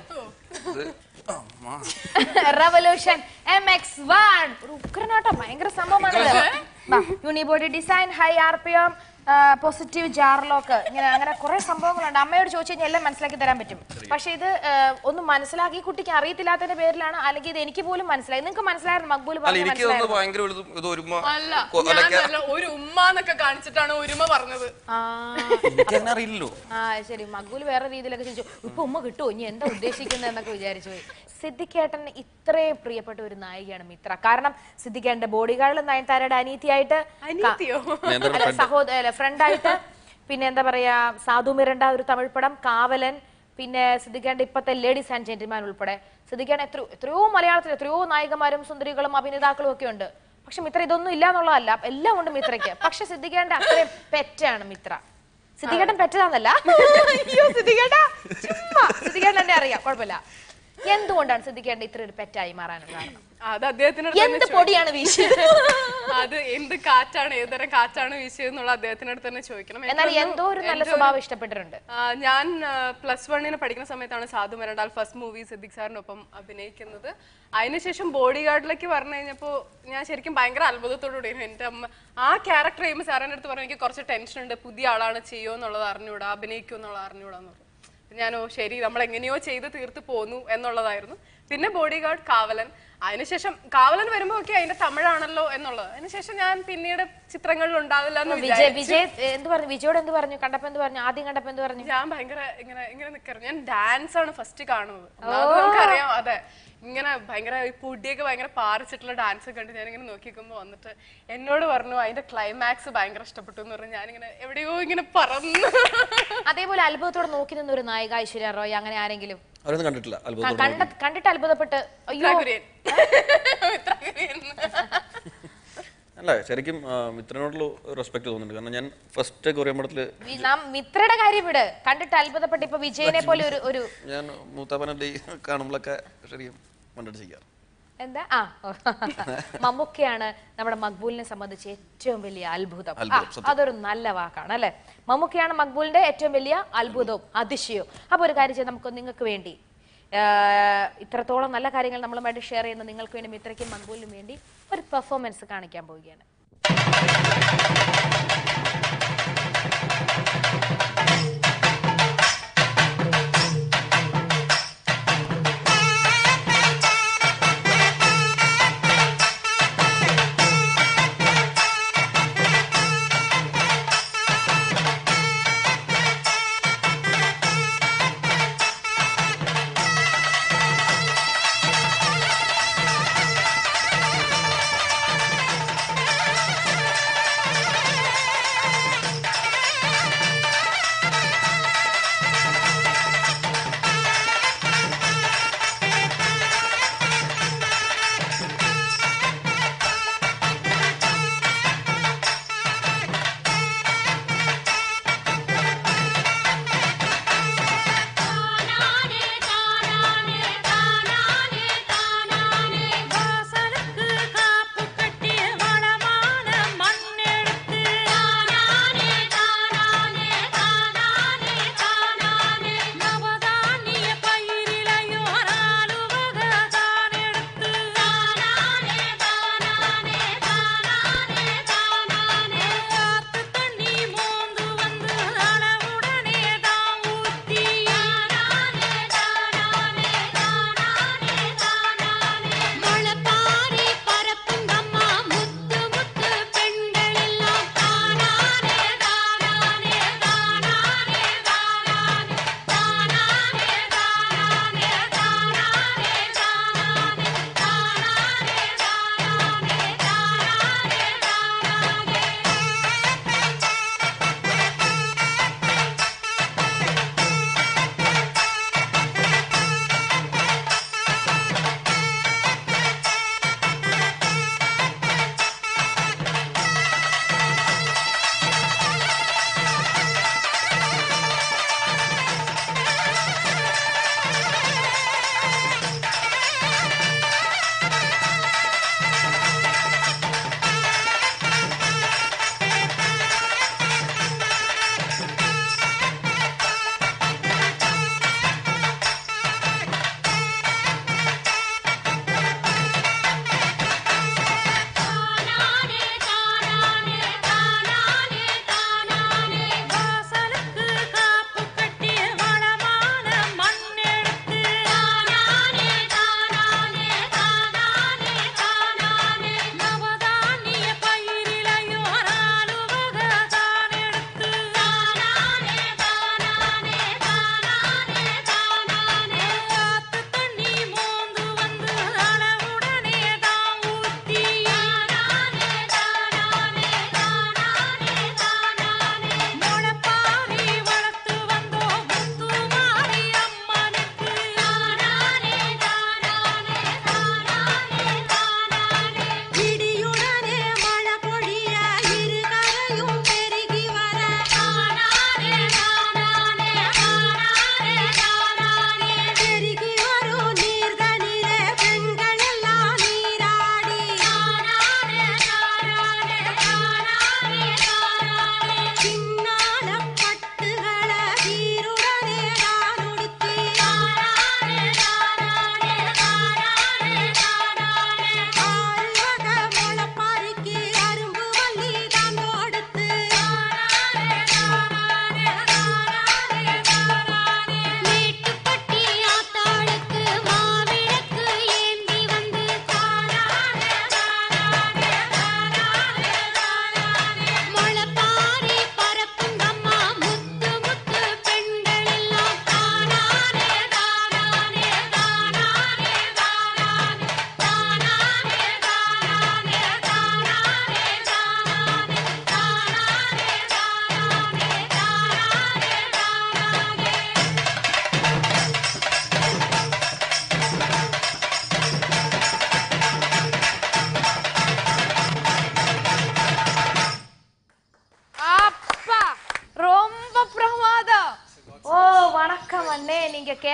റവല്യൂഷൻ എം എക്സ് വൺ ഒരു ഉഗ്രനാട്ടോ ഭയങ്കര സംഭവമാണിത് unibody design high R P M positive jar lock ഇങ്ങനെ അങ്ങനെ കുറെ സംഭവങ്ങളുണ്ട് അമ്മയോട് ചോദിച്ചു കഴിഞ്ഞാൽ എല്ലാം മനസ്സിലാക്കി തരാൻ പറ്റും പക്ഷെ ഇത് ആ, ഒന്നും മനസ്സിലാക്കി ഈ കുട്ടിക്ക് അറിയത്തില്ലാത്തതിന്റെ പേരിലാണ് അല്ലെങ്കിൽ ഇത് എനിക്ക് പോലും മനസ്സിലായി നിങ്ങൾക്ക് മനസ്സിലായിരുന്നു മക്ബൂൽ അല്ല പറഞ്ഞ എനിക്ക് തോന്നുന്നു ഭയങ്കര ഒരു ഇത് ഇത് ഒരുമ അല്ല കൊ- ഞാൻ അല്ല, നല്ല ഒരു ഉമ്മ എന്നൊക്കെ കാണിച്ചിട്ടാണ് ഒരുമ പറഞ്ഞത് ആ എനിക്ക് അങ്ങനെ അറിയില്ലല്ലോ ആ ശരി മഗ്ഗൂല് വേറെ രീതിയിലൊക്കെ ചോദിച്ചു ഇപ്പൊ ഉമ്മ കിട്ടുമോ ഇനി എന്താ ഉദ്ദേശിക്കുന്നത് എന്നൊക്കെ വിചാരിച്ചു പോയി സിദ്ദിഖേട്ടൻ ഇത്രയും പ്രിയപ്പെട്ട ഒരു നായികയാണ് മിത്ര കാരണം സിദ്ദിഖേട്ടന്റെ ബോഡി ഗാർഡിൽ നയൻതാരയുടെ അനീതിയായിട്ട് അനീതിയോ? അല്ല സഹോദര ഫ്രണ്ടായിട്ട് പിന്നെ എന്താ പറയാ സാധു മിരണ്ട ഒരു തമിഴ് പടം കാവലൻ പിന്നെ സിദ്ദിഖേണ്ട ഇപ്പത്തെ ലേഡീസ് ആൻഡ് ജെന്റിൽമാൻ ഉൾപ്പെടെ സിദ്ദിഖേണ്ട എത്രയോ എത്രയോ മലയാളത്തിൽ എത്രയോ നായികമാരും സുന്ദരികളും അഭിനേതാക്കളും ഒക്കെ ഉണ്ട് പക്ഷെ മിത്ര ഇതൊന്നും ഇല്ല എന്നുള്ളതല്ല എല്ലാം ഉണ്ട് മിത്രയ്ക്ക് പക്ഷെ സിദ്ദിഖേണ്ട അത്രയും പെറ്റാണ് മിത്ര സിദ്ദിഖേട്ടൻ പെറ്റതാന്നല്ല അയ്യോ സിദ്ദിഖേട്ട ചുമ്മാ സിദ്ദിഖേട്ടൻ എന്നെ അറിയാം കുഴപ്പമില്ല എന്തുകൊണ്ടാണ് സിദ്ദിഖേട്ടൻ ഇത്ര ഒരു പെറ്റായി മാറാനും കാരണം അത് അദ്ദേഹത്തിനോട് എന്ത് പൊടിയാണ് വീശിയത് അത് എന്ത് കാറ്റാണ് ഏതുതരം കാറ്റാണ് വീശിയത് എന്നുള്ള അദ്ദേഹത്തിനോട് തന്നെ ചോദിക്കണം എനിക്ക് എന്നാൽ തോന്നുന്നു എന്തോ ഒരു നല്ല സ്വഭാവം ഇഷ്ടപ്പെട്ടിട്ടുണ്ട് ആ, ഞാൻ പ്ലസ് വണ്ണിന് പഠിക്കുന്ന സമയത്താണ് സാധു മരണ്ടാൽ ഫസ്റ്റ് മൂവി സിദ്ദിഖ് സാറിനൊപ്പം അഭിനയിക്കുന്നത് അതിനുശേഷം ബോഡി ഗാർഡിലേക്ക് പറഞ്ഞു കഴിഞ്ഞപ്പോൾ ഞാൻ ശരിക്കും ഭയങ്കര അത്ഭുതത്തോടുകൂടിയാണ് എൻ്റെ അമ്മ ആ ക്യാരക്ടർ ചെയ്യുമ്പോൾ സാറിൻ്റെ അടുത്ത് പറഞ്ഞു എനിക്ക് കുറച്ച് ടെൻഷൻ ഉണ്ട് പുതിയ ആളാണ് ചെയ്യുമോ എന്നുള്ളത് അറിഞ്ഞൂടാ അഭിനയിക്കുമോ എന്നുള്ളത് അറിഞ്ഞൂടാന്ന് പറഞ്ഞു അപ്പൊ ഞാനോ ശരി നമ്മൾ എങ്ങനെയോ ചെയ്ത് തീർത്ത് പോന്നു എന്നുള്ളതായിരുന്നു പിന്നെ ബോഡി ഗാർഡ് കാവലൻ അതിനുശേഷം കാവലൻ വരുമ്പോ ഒക്കെ അതിന്റെ തമിഴാണല്ലോ എന്നുള്ളത് അതിനുശേഷം ഞാൻ പിന്നീട് ചിത്രങ്ങളിൽ ഉണ്ടാവില്ല എന്ന് വിജയ് വിചാരിച്ചു വിജയ് ഏ, എന്ത് പറഞ്ഞു വിജയോട് എന്ത് പറഞ്ഞു കണ്ടപ്പോ എന്ത് പറഞ്ഞു ആദ്യം കണ്ടപ്പോ എന്ത് പറഞ്ഞു ഞാൻ ഭയങ്കര ഇങ്ങനെ ഇങ്ങനെ നിക്കാറ് ഞാൻ ഡാൻസ് ആണ് ഫസ്റ്റ് കാണുന്നത് ഒന്നാമത് നമുക്കറിയാം അതെ ഇങ്ങനെ ഭയങ്കര ഈ പൊടിയൊക്കെ ഭയങ്കര പാറിച്ചിട്ടുള്ള ഡാൻസ് കണ്ട് ഞാൻ ഇങ്ങനെ നോക്കിക്കുമ്പോ വന്നിട്ട് എന്നോട് പറഞ്ഞു അതിന്റെ ക്ലൈമാക്സ് ഭയങ്കര ഇഷ്ടപ്പെട്ടു എന്ന് പറഞ്ഞു ഞാനിങ്ങനെ എവിടെയോ ഇങ്ങനെ പറന്നു അതേപോലെ അത്ഭുതത്തോടെ നോക്കി നിന്ന ഒരു നായിക ഐശ്വര്യ റോയ് അങ്ങനെ ആരെങ്കിലും അവരൊന്നും കണ്ടിട്ടില്ല ക- അത്ഭുതം കണ്ട കണ്ടിട്ട് അത്ഭുതപ്പെട്ട് അയ്യോ കുര്യൻ കുര്യൻ അല്ല ശരിക്കും ആ, മിത്രനോടുള്ള റെസ്പെക്ട് തോന്നുന്നുണ്ട് കാരണം ഞാൻ ഫസ്റ്റ് കൊറിയൻ പടത്തിൽ വി- നാം മിത്രയുടെ കാര്യം വിട് കണ്ടിട്ട് അത്ഭുതപ്പെട്ട് ഇപ്പൊ വിജയനെ പോലെ ഒരു ഒരു ഞാൻ മൂത്താപ്പനെ ഡേ കാണുമ്പോഴൊക്കെ ശരിക്കും കണ്ടിട്ട് ചെയ്യാറ് എന്താ ആ ഓ. മമ്മൂക്കയാണ് നമ്മുടെ മക്ബൂലിനെ സംബന്ധിച്ച് ഏറ്റവും വലിയ അത്ഭുതം ആ, അത്ഭുതം, അതൊരു നല്ല വാക്കാണ് അല്ലെ മമ്മൂക്കയാണ് മക്ബൂലിന്റെ ഏറ്റവും വലിയ അത്ഭുതവും അതിശയവും അപ്പൊ ഒരു കാര്യം ചെയ്യാം നമുക്ക് നിങ്ങൾക്ക് വേണ്ടി ആ, ഇത്രത്തോളം നല്ല കാര്യങ്ങൾ നമ്മളുമായിട്ട് ഷെയർ ചെയ്യുന്ന നിങ്ങൾക്ക് വേണ്ടി മിത്രയ്ക്കും മക്ബൂലിനും വേണ്ടി ഒരു പെർഫോമൻസ് കാണിക്കാൻ പോവുകയാണ് ും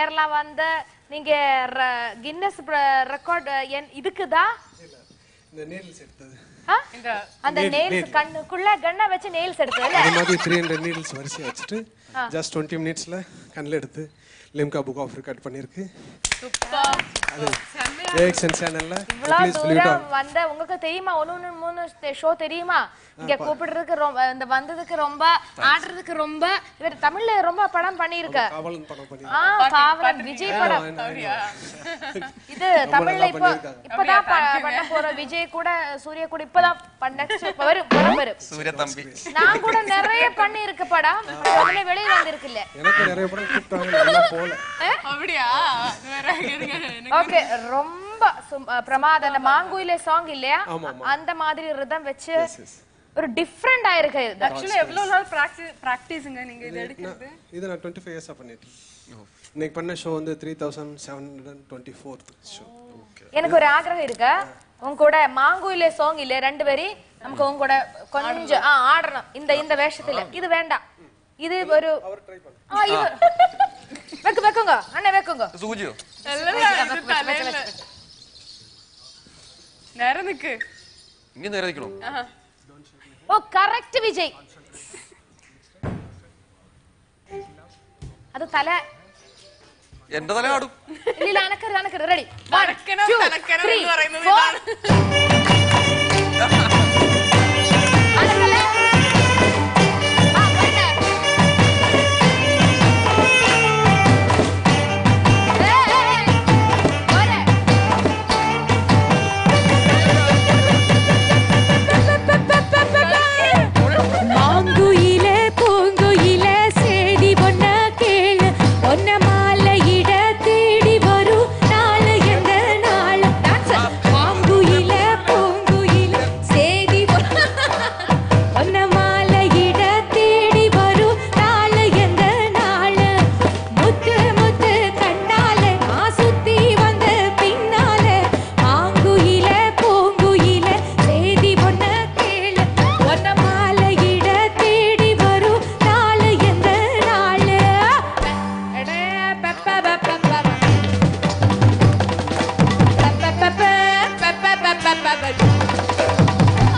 கேரளா வந்து நீங்க கின்னஸ் ரெக்கார்ட் இதுக்குதா இந்த நீல்ஸ் எடுத்தது ஆ? அந்த நெயில்ஸ் கண்ணுக்குள்ள கண்ணை வச்சு நெயில்ஸ் எடுத்தது அதே மாதிரி த்ரீ ஹண்ட்ரட் நீடில்ஸ் வரிசையாக வச்சுட்டு ஜஸ்ட் டுவெண்ட்டி மினிட்ஸில் கண்ணில் எடுத்து லிம்கா புக் ஆஃப் ரெக்கார்ட் பண்ணியிருக்கு அது ஏஎக்ஸன் சேனலில் இவ்வளவு தூரம் வந்த உங்களுக்கு தெரியுமா ஒன்னு ஒண்ணு மூணு ஷோ தெரியுமா இங்க கூப்பிடுறதுக்கு ரொம்ப இந்த வந்ததுக்கு ரொம்ப ஆடுறதுக்கு ரொம்ப இவர் தமிழ்ல ரொம்ப படம் பண்ணிருக்க காவலன் படம் பண்ணி ஆ காவலன் விஜய் படம் இது தமிழ்ல இப்ப இப்பதான் ப- பண்ண போற விஜய் கூட சூர்யா கூட இப்பதான் பண்ண இப்ப வரும் படம் வரும் സൂര്യ തമ്പി நான் கூட நிறைய பண்ணி இருக்கு படம் உடனே வெளியே வந்திருக்குல்ல எனக்கு நிறைய படம் கூப்பிட்டாங்க நல்லா போகல அப்படியா அது வேற கேளுங்க. எனக்கு ஓகே ரொம்ப சும்- அஹ் பிரமாதம் அந்த மாங்குயிலே சாங் இல்லையா அந்த மாதிரி ரிதம் வச்சு ஒரு டிஃப்ரெண்ட் ஆயிருக்கு இது ஆக்சுவலி எவ்வளவு நாள் பிராக்டிஸ் பிராக்டிஸுங்க நீங்க இது எடுக்கிறது இது நான் டுவெண்ட்டி ஃபைவ் இயர்ஸாக பண்ணிட்டு இருக்கேன். இன்னைக்கு பண்ண ஷோ வந்து three thousand seven hundred twenty fourth show எனக்கு ஒரு ஆഗ്രഹம் இருக்கு உங்க கூட மாங்குயிலே சாங் இல்ல ரெண்டு பேரி நமக்கு உங்க கூட கொஞ்சம் ஆ ஆடணும் இந்த இந்த வேஷத்துல இது வேண்டாம் இது ஒரு ஆ, இது வெக்கு வெக்குங்க அண்ணன் வெக்குங்க സൂചിയോ എല്ലാം ഇത് തലയില്. നേരെ നിക്ക് ഇനി നേരെ നിൽക്കണോ ஓ கரெக்ட் விஜய் அது தலை എന്റെ തല ആടും இல்ல இல்ல அனக்கரு அனக்கரு ரெடி വടക്കനോ തലക്കനോ എന്ന് പറയുന്നത് ഇതാണ് மாங்குயிலே பூங்குயிலே சேதி ஒன்ன கேளு ஒன்ன மாலையிட தேடி வரும் நாளு எந்த நாள் மாங்குயிலே பூங்குயிலே சேதி ஒன்ன ஒன்ன மாலையிட தேடி வரும் நாளு எந்த நாள் முத்து முத்து கண்ணாலே நான் சுத்தி வந்த பின்னாலே மாங்குயிலே பூங்குயிலே சேதி ஒன்ன கேளு ஒன்ன மாலையிட தேடி வரும் நாளு எந்த நாளு எடே பெப்ப பெப்ப பெப்ப பெப்ப பெப்ப பெப்ப பெப்ப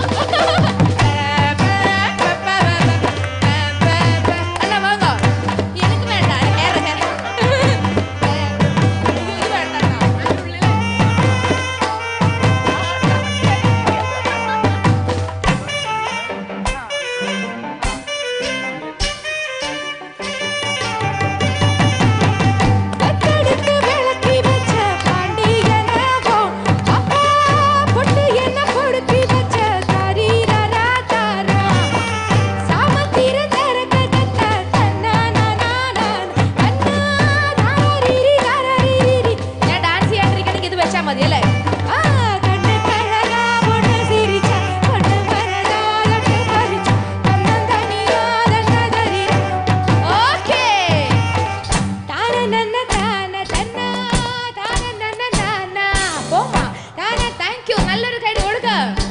அண்ணா வாங்க எனக்கு வேண்டாம் ஹேர ஹேர இது வேண்டாம் கட்டெடுத்து விளக்கி வச்ச பாண்டியனவோ அப்பா பொட்டு என்ன கொடுத்தி வச்ச கரீரரா தாரா சாமத்திர தரக தத்த தன்னா நானா அண்ணா தாரிரி தாரிரி ഞാൻ ഡാൻസ് ചെയ്യാണ്ടിരിക്കണമെങ്കിൽ ഇത് വെച്ചാ മതി അല്ലേ ஆ கண்ணு கழகா பொண்ணு சிரிச்சா பொண்ணு மரதா லட்டு பறிச்சா தன்னந்தனியா தன்னதரி ഓക്കേ தான நன்ன தான தன்னா தான நன்ன நானா പോമാ ഞാന് താങ്ക് യു നല്ലൊരു കൈ കൊടുക്ക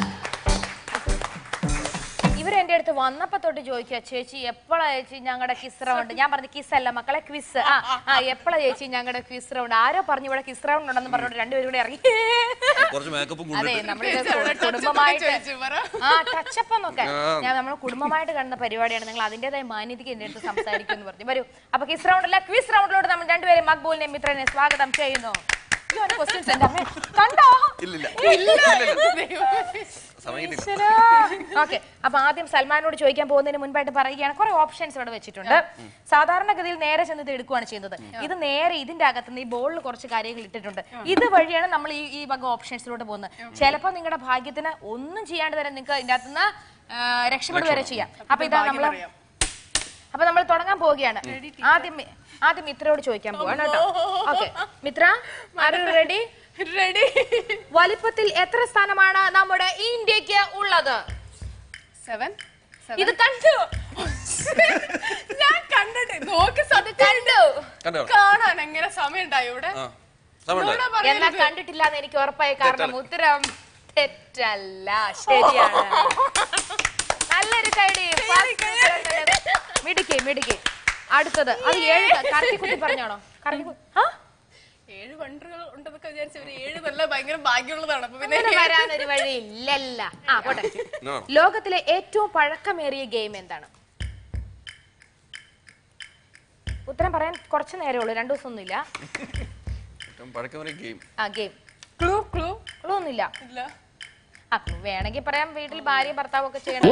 ഇവർ എന്റെ അടുത്ത് വന്നപ്പോ തൊട്ട് ചോദിക്കുക ചേച്ചി എപ്പോഴാ ചേച്ചി ഞങ്ങളുടെ കിസ് റൗണ്ട് ഞാൻ പറഞ്ഞു കിസ് അല്ല മക്കളെ ക്വിസ് ആ ആ എപ്പോഴാ ചേച്ചി ഞങ്ങളുടെ ക്വിസ് റൗണ്ട് ആരോ പറഞ്ഞു ഇവിടെ കിസ് റൗണ്ട് ഉണ്ടെന്ന് പറഞ്ഞോണ്ട് രണ്ടുപേരും കൂടെ ഇറങ്ങി കുറച്ച് മേക്കപ്പും അതെ കൊണ്ടിട്ട് നമ്മൾ കുടുംബമായിട്ട് ചോദിച്ചു പറ ആ ടച്ചപ്പ് എന്നൊക്കെ ഞാൻ നമ്മൾ കുടുംബമായിട്ട് കാണുന്ന പരിപാടിയാണ് നിങ്ങൾ അതിന്റേതായ മാന്യതയ്ക്ക് എന്റെ അടുത്ത് സംസാരിക്കും എന്ന് പറഞ്ഞു വരൂ അപ്പൊ കിസ് റൗണ്ട് അല്ല ക്വിസ് റൗണ്ടിലോട്ട് നമ്മൾ രണ്ടുപേരും മക്ബൂലിനെ മിത്രനെ സ്വാഗതം ചെയ്യുന്നു ഇതാണ് questions എൻ്റെ അമ്മേ. കണ്ടോ ഇല്ലില്ല സമയം കിട്ടില്ല ഈശ്വരാ. ഓക്കെ അപ്പൊ ആദ്യം സൽമാനോട് ചോദിക്കാൻ പോകുന്നതിന് മുൻപായിട്ട് പറയുകയാണ് കുറെ ഓപ്ഷൻസ് ഇവിടെ വെച്ചിട്ടുണ്ട് സാധാരണഗതിയിൽ നേരെ ചെന്ന് ഇത് എടുക്കുകയാണ് ചെയ്യുന്നത് ഇത് നേരെ ഇതിന്റെ അകത്തുനിന്ന് ഈ ബോളിൽ കുറച്ച് കാര്യങ്ങൾ ഇട്ടിട്ടുണ്ട് ഇത് വഴിയാണ് നമ്മൾ ഈ ഈ വക ഓപ്ഷൻസിലോട്ട് പോകുന്നത് ചിലപ്പോൾ നിങ്ങളുടെ ഭാഗ്യത്തിന് ഒന്നും ചെയ്യാണ്ട് തന്നെ നിങ്ങൾക്ക് ഇതിന്റെ അകത്തുനിന്ന് ആ, രക്ഷപ്പെടുക വരെ ചെയ്യാം അപ്പൊ ഇതാ നമ്മൾ അപ്പൊ നമ്മൾ തുടങ്ങാൻ പോവുകയാണ് ആദ്യം മി- ആദ്യം മിത്രയോട് ചോദിക്കാൻ പോവാണ് കേട്ടോ ഓക്കെ മിത്ര റെഡി റെഡി വലിപ്പത്തിൽ എത്ര സ്ഥാനമാണ് നമ്മുടെ ഇന്ത്യക്ക് ഉള്ളത് സെവൻ ഇത് കണ്ടു ഞാൻ കണ്ടിട്ട് നോക്ക് സത്യം കണ്ടു കണ്ടോ കാണാൻ എങ്ങനെ സമയം ഉണ്ടായി ഇവിടെ ആ സമയം ഇവിടെ ഉണ്ടായി. എന്നാ കണ്ടിട്ടില്ല എന്ന് എനിക്ക് ഉറപ്പായി കാരണം ഉത്തരം തെറ്റല്ല ശരിയാണ് നല്ലൊരു കൈഡി മിടുക്കി മിടുക്കി അടുത്തത് അത് ഏഴ് കറക്കി കുത്തി പറഞ്ഞാണോ കറങ്ങി പോ- ആ? ഏഴ് വണ്ടറുകൾ ഉണ്ടെന്നൊക്കെ വിചാരിച്ചു ഒരു ഏഴ് നല്ല ഭയങ്കര ഭാഗ്യമുള്ളതാണ് അപ്പൊ പിന്നെ അങ്ങനെ വരാനൊരു വഴി ഇല്ലല്ല ആ പോട്ടെ No. ലോകത്തിലെ ഏറ്റവും പഴക്കമേറിയ ഗെയിം എന്താണ് ഉത്തരം പറയാൻ കുറച്ച് നേരമേ ഉള്ളൂ രണ്ടു ദിവസം ഒന്നുമില്ല ഏറ്റവും പഴക്കമൊരു ഗെയിം ആ ഗെയിം ക്ലൂ ക്ലൂ ഒന്നുമില്ല ഇല്ല ആ വേണമെങ്കിൽ പറയാം വീട്ടിൽ ഭാര്യ ഭർത്താവും ഒക്കെ ചെയ്യണം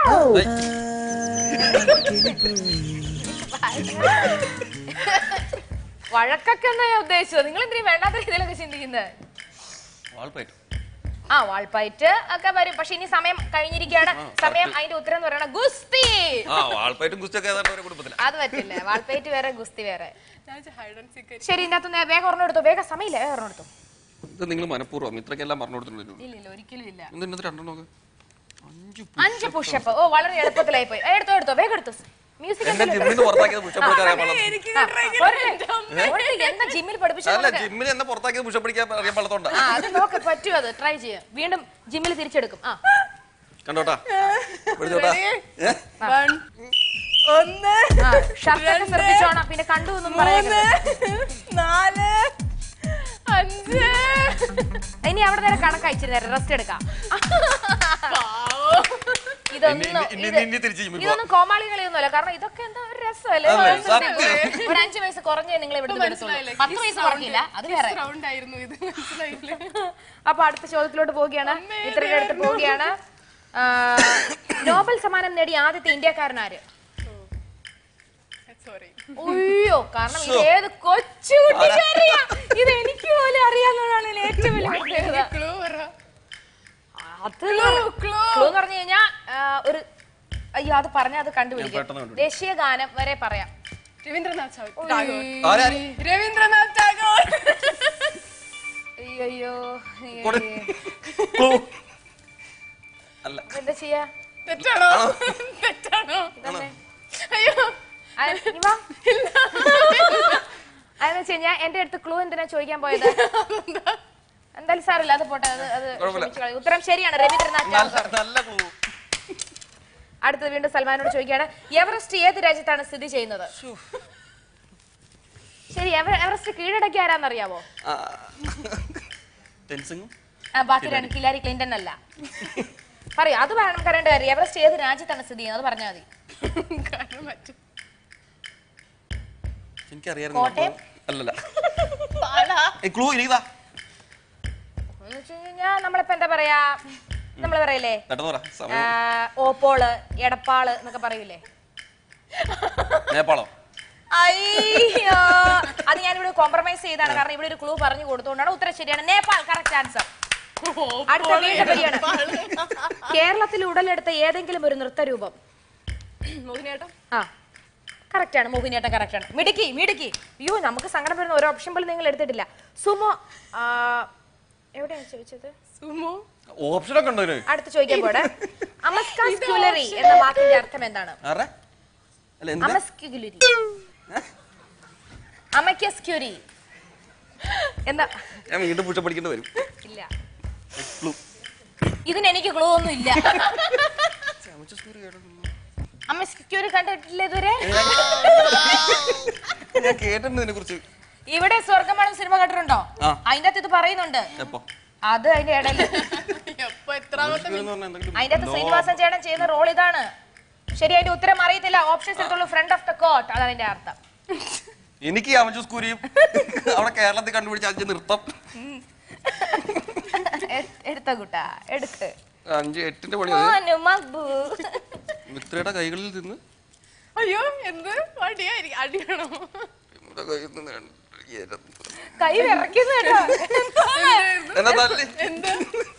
വഴക്കൊക്കെ എന്നാ ഞാൻ ഉദ്ദേശിച്ചത് നിങ്ങൾ എന്തിനും വേണ്ടാത്ത രീതിയിലൊക്കെ ചിന്തിക്കുന്നത് വാൾപ്പയറ്റ് ആ വാൾപ്പയറ്റ് ഒക്കെ വരും പക്ഷെ ഇനി സമയം കഴിഞ്ഞിരിക്കുകയാണ് സമയം അതിന്റെ ഉത്തരം എന്ന് പറയുന്നത് ഗുസ്തി ആ വാൾപ്പയറ്റും കുസ്റ്റൊക്കെ ഏതാണ്ട് ഒരു കുടുംബത്തില അത് പറ്റില്ല വാൾപ്പയറ്റ് വേറെ ഗുസ്തി വേറെ ഞാൻ ഹൈഡ് ആൻഡ് സീക്ക് ശരി ഇതിനകത്ത് നേ- വേഗം ഒരെണ്ണം എടുത്തു വേഗം സമയമില്ല വേഗം ഒരെണ്ണം എടുത്തു ഇത് നിങ്ങൾ മനഃപൂർവ്വം ഇത്രയ്ക്കെല്ലാം പറഞ്ഞു കൊടുത്തിട്ടുള്ളൂ ഇല്ല ഇല്ല ഒരിക്കലും ഇല്ല എന്നിട്ട് രണ്ടെണ്ണം നോക്ക് അഞ്ച് അഞ്ച് പുഷപ്പ് ഓ വളരെ എളുപ്പത്തിലായി പോയി ഏ, എടുത്തോ എടുത്തോ വേഗം എടുത്തു മ്യൂസിക് എന്നെ ജിമ്മിൽ നിന്ന് പുറത്താക്കിയത് പുഷപ്പ് അറിയാൻ പാടില്ല എന്താ ജിമ്മിൽ പഠിപ്പിച്ചു അല്ല ജിമ്മിൽ എന്നെ പുറത്താക്കിയത് പുഷപ്പ് പിടിക്കാൻ അറിയാൻ പാടത്തോണ്ടാ ആ അത് നോക്ക് പറ്റും അത് ട്രൈ ചെയ്യാം വീണ്ടും ജിമ്മിൽ തിരിച്ചെടുക്കും ആ കണ്ടോട്ടാ പിടിച്ചോട്ടാ ഏ? വൺ ഒന്ന് ആ ഷർട്ടൊക്കെ ശ്രദ്ധിച്ചോണം പിന്നെ കണ്ടു എന്നും പറയുന്നത് നാല് അഞ്ച് ഇനി അവിടെ നേരെ കണക്ക് അയച്ചു നേരം റെസ്റ്റ് എടുക്കാം ഇനി- ഇതൊന്നും ഇനി- ഇനി- ഇത് ഇനി തിരിച്ച് ജിമ്മിൽ ഇതൊന്നും കോമാളി കളിയൊന്നുമല്ല കാരണം ഇതൊക്കെ എന്താ ഒരു രസമല്ലേ അതെ, വയസ്സ് ഒരു അഞ്ചു വയസ്സ് കുറഞ്ഞേ നിങ്ങൾ ഇവിടെ മനസ്സിലായില്ലേ? പത്ത് വയസ്സ് കുറഞ്ഞില്ല അത് വേറെ റൗണ്ട് ആയിരുന്നു ഇത് മനസ്സിലായില്ലേ അപ്പൊ അടുത്ത ചോദ്യത്തിലോട്ട് പോവുകയാണ് ഇത്രയുടെ അടുത്ത് പോവുകയാണ് ആ, നോബൽ സമ്മാനം നേടിയ ആദ്യത്തെ ഇന്ത്യക്കാരനാര് സോറി അയ്യോ കാരണം ഇത് ഏത് കൊച്ചുകുട്ടിക്ക് അറിയാം ഇത് എനിക്ക് പോലും അറിയാവുന്നതാണ് ഇതിൽ ഏറ്റവും വലിയ പ്രത്യേകത ക്ലൂ പറ അത് ക്ലൂ എന്ന് പറഞ്ഞു കഴിഞ്ഞാ ആ, ഒരു അയ്യോ അത് പറഞ്ഞാൽ അത് കണ്ടുപിടിക്കും പെട്ടെന്ന് കണ്ടുപിടിക്കും. ദേശീയ ഗാനം വരെ പറയാം രവീന്ദ്രനാഥ് ടാഗോർ ടാഗോർ ആരാ? രവീന്ദ്രനാഥ് ടാഗോർ അയ്യോ അയ്യോ അയ്യോ, കൊടു. അയ്യോ. ക്ലൂ. അല്ല അപ്പൊ എന്താ ചെയ്യാ തെറ്റാണോ തെറ്റാണോ ഇതന്നെ. അയ്യോ ആ, ഇനി വാ. അതെന്ന് വെച്ച് കഴിഞ്ഞാ എന്റെ അടുത്ത് ക്ലൂ എന്തിനാ ചോദിക്കാൻ പോയത് എന്തായാലും സാറില്ല അത് പോട്ടെ അത് അത് കുഴപ്പമില്ല. ക്ഷമിച്ച് കളയും. ഉത്തരം ശരിയാണ് രവീന്ദ്രനാഥ് നല്ല ടാഗോർ നല്ല ക്ലൂ അടുത്തത് വീണ്ടും സൽമാനോട് ചോദിക്കുകയാണ് എവറസ്റ്റ് ഏത് രാജ്യത്താണ് സ്ഥിതി ചെയ്യുന്നത് ശരി എവ- എവറസ്റ്റ് കീഴടക്കി ആരാന്നറിയാവോ ടെൻസിങ്ങും ആ, ബാക്കി രണ്ട് ഹിലാരി ക്ലിന്റൺ അല്ല പറയൂ അത് വേണം കറണ്ട് കാര്യം എവറസ്റ്റ് ഏത് രാജ്യത്താണ് സ്ഥിതി ചെയ്യുന്നത് അത് പറഞ്ഞാൽ മതി കാരണം പറ്റും എനിക്കറിയായിരുന്നു കോട്ടയം? അല്ലല്ല ക്ലൂ ഇനിതാ എന്ന് വെച്ച് കഴിഞ്ഞാൽ നമ്മളിപ്പോ എന്താ പറയാ നമ്മൾ പറയില്ലേ പെട്ടെന്ന് പറ ആ, സമയം ഓപ്പോള് എടപ്പാള് എന്നൊക്കെ പറയൂലേ നേപ്പാളോ അയ്യോ അത് ഞാൻ ഇവിടെ കോംപ്രമൈസ് ചെയ്താണ് കാരണം ഇവിടെ ഒരു ക്ലൂ പറഞ്ഞു കൊടുത്തുകൊണ്ടാണ് ഉത്തരം ശരിയാണ് നേപ്പാൾ കറക്റ്റ് ആൻസർ അടുത്ത വീണ്ടും വരികയാണ് കേരളത്തിൽ ഉടലെടുത്ത ഏതെങ്കിലും ഒരു നൃത്തരൂപം മോഹിനിയാട്ടം ആ കറക്റ്റ് ആണ് മോഹിനിയാട്ടം കറക്റ്റ് ആണ് മിടുക്കി മിടുക്കി അയ്യോ നമുക്ക് സങ്കടം വരുന്ന ഒരു ഓപ്ഷൻ പോലും നിങ്ങൾ എടുത്തിട്ടില്ല സുമോ ആ, എവിടെയാണ് ചോദിച്ചത് സുമോ ഓപ്ഷനൊക്കെ ഉണ്ടോ ഇതിന് അടുത്ത് ചോദിക്കാൻ പോടെ അമസ്കാസ്കുലറി എന്ന വാക്കിന്റെ അർത്ഥം എന്താണ് ആരെ അല്ല എന്ത് അമസ്കുലരി അമക്കസ്ക്യൂരി എന്താ ഞാൻ വീണ്ടും പുഷ പഠിക്കേണ്ടി വരും ഇല്ല ക്ലൂ ഇതിന് എനിക്ക് ക്ലൂ ഒന്നും ഇല്ല അമസ്ക്യൂരി കണ്ടിട്ടില്ല ഇതുവരെ ഞാൻ കേട്ടിട്ടുണ്ട് ഇതിനെ കുറിച്ച് ഇവിടെ സ്വർഗമണം സിനിമ കണ്ടിട്ടുണ്ടോ ആ. അതിന്റെ അകത്ത് ഇത് പറയുന്നുണ്ട് എപ്പോ അത് അതിന്റെ ഇടയിൽ എപ്പോ എത്രാമത്തെ എന്ന് പറഞ്ഞാൽ എന്തെങ്കിലും അതിന്റെ അകത്ത് ശ്രീനിവാസൻ ചേട്ടൻ ചെയ്യുന്ന റോൾ ഇതാണ് ശരി അതിന്റെ ഉത്തരം അറിയത്തില്ല ഓപ്ഷൻസ് എടുത്തുള്ളൂ ഫ്രണ്ട് ഓഫ് ദ കോട്ട് അതാണ് അതിന്റെ അർത്ഥം എനിക്ക് അമജൂസ് കുരിയും അവിടെ കേരളത്തിൽ കണ്ടുപിടിച്ച അഞ്ച് നൃത്തം എ- എടുത്ത കൂട്ടാ എടുക്ക് അഞ്ച് എട്ടിന്റെ പണി അത് മോനു മഗ്ബു. മിത്രയുടെ കൈകളിൽ നിന്ന് അയ്യോ എന്ത് അടിയായിരിക്കും അടിയാണോ നമ്മുടെ കയ്യിൽ നിന്ന് രണ്ട് ഇരന്ന്. കൈ വിറയ്ക്കുന്നു കേട്ടോ എന്നെ തല്ലി എന്ത്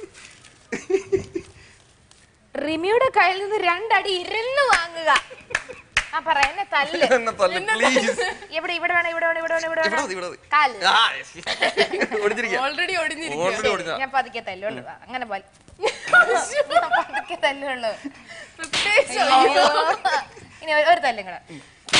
റിമിയുടെ കയ്യിൽ നിന്ന് രണ്ടടി ഇരുന്ന് വാങ്ങുക ആ പറ എന്നെ തല്ല് എന്നെ തല്ലി പ്ലീസ് ഇവിടെ ഇവിടെ വേണം ഇവിടെ വേണം ഇവിടെ വേണം ഇവിടെ ഇവിടെ വേണം മതി ഇവിടെ മതി കാല് ആ, yes. ഒടിഞ്ഞിരിക്കുക ഓൾറെഡി ഒടിഞ്ഞിരിക്കും ഓൾറെഡി ഒടിഞ്ഞ ഞാൻ പതുക്കെ തല്ലുള്ളൂ ആ, അങ്ങനെ പോലെ ഞാൻ പതുക്കെ തല്ലുള്ളൂ പ്രത്യേകിച്ച് അയ്യോ. ഇനി ഒരു- ഒരു തല്ലും കൂടെ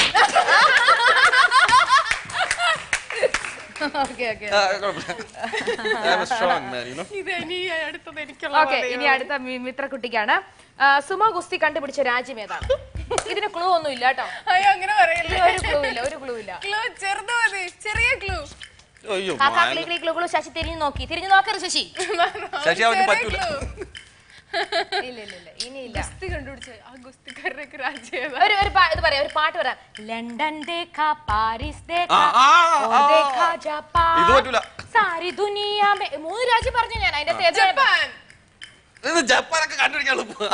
ഓക്കെ ഓക്കെ ആ, കുഴപ്പമില്ല. I am a strong man, you know. ഇത് ഇനി അടുത്തത് എനിക്കുള്ള ഓക്കെ ഇനി അടുത്ത മി- മിത്രക്കുട്ടിക്കാണ് ആ, സുമോ ഗുസ്തി കണ്ടുപിടിച്ച രാജ്യം ഏതാണ് ഇതിന് ക്ലൂ ഒന്നും ഇല്ല കേട്ടോ അയ്യോ അങ്ങനെ പറയല്ലേ ഒരു ക്ലൂ ഇല്ല ഒരു ക്ലൂ ഇല്ല ക്ലൂ ചെറുത് മതി ചെറിയ ക്ലൂ അയ്യോ കാക്കാ ക്ലീ ക്ലീ ക്ലൂ ക്ലൂ ശശി തിരിഞ്ഞു നോക്കി തിരിഞ്ഞു നോക്കരുത് ശശി ശശി അവന് പറ്റൂല ഇല്ല ഇല്ല ഇല്ല ഇനി ഇല്ല ഗുസ്തി കണ്ടുപിടിച്ച് ആ ഗുസ്തിക്കാരുടെ രാജ്യം ഏതാ? ഒരു ഒരു പാ- ഇത് പറയാം ഒരു പാട്ട് പറയാം ലണ്ടൻ ദേഖാ പാരീസ് ആ, ദേഖാ ആ, ഓ ആ. ദേഖാ ജപ്പാൻ ഇത് പറ്റൂല. സാരി ദുനിയാ മേ മൂന്ന് രാജ്യം പറഞ്ഞു ഞാൻ അതിന്റെ അകത്ത് ഏതാ? ജപ്പാൻ ഇത് ജപ്പാനൊക്കെ കണ്ടുപിടിക്കാൻ എളുപ്പമാ.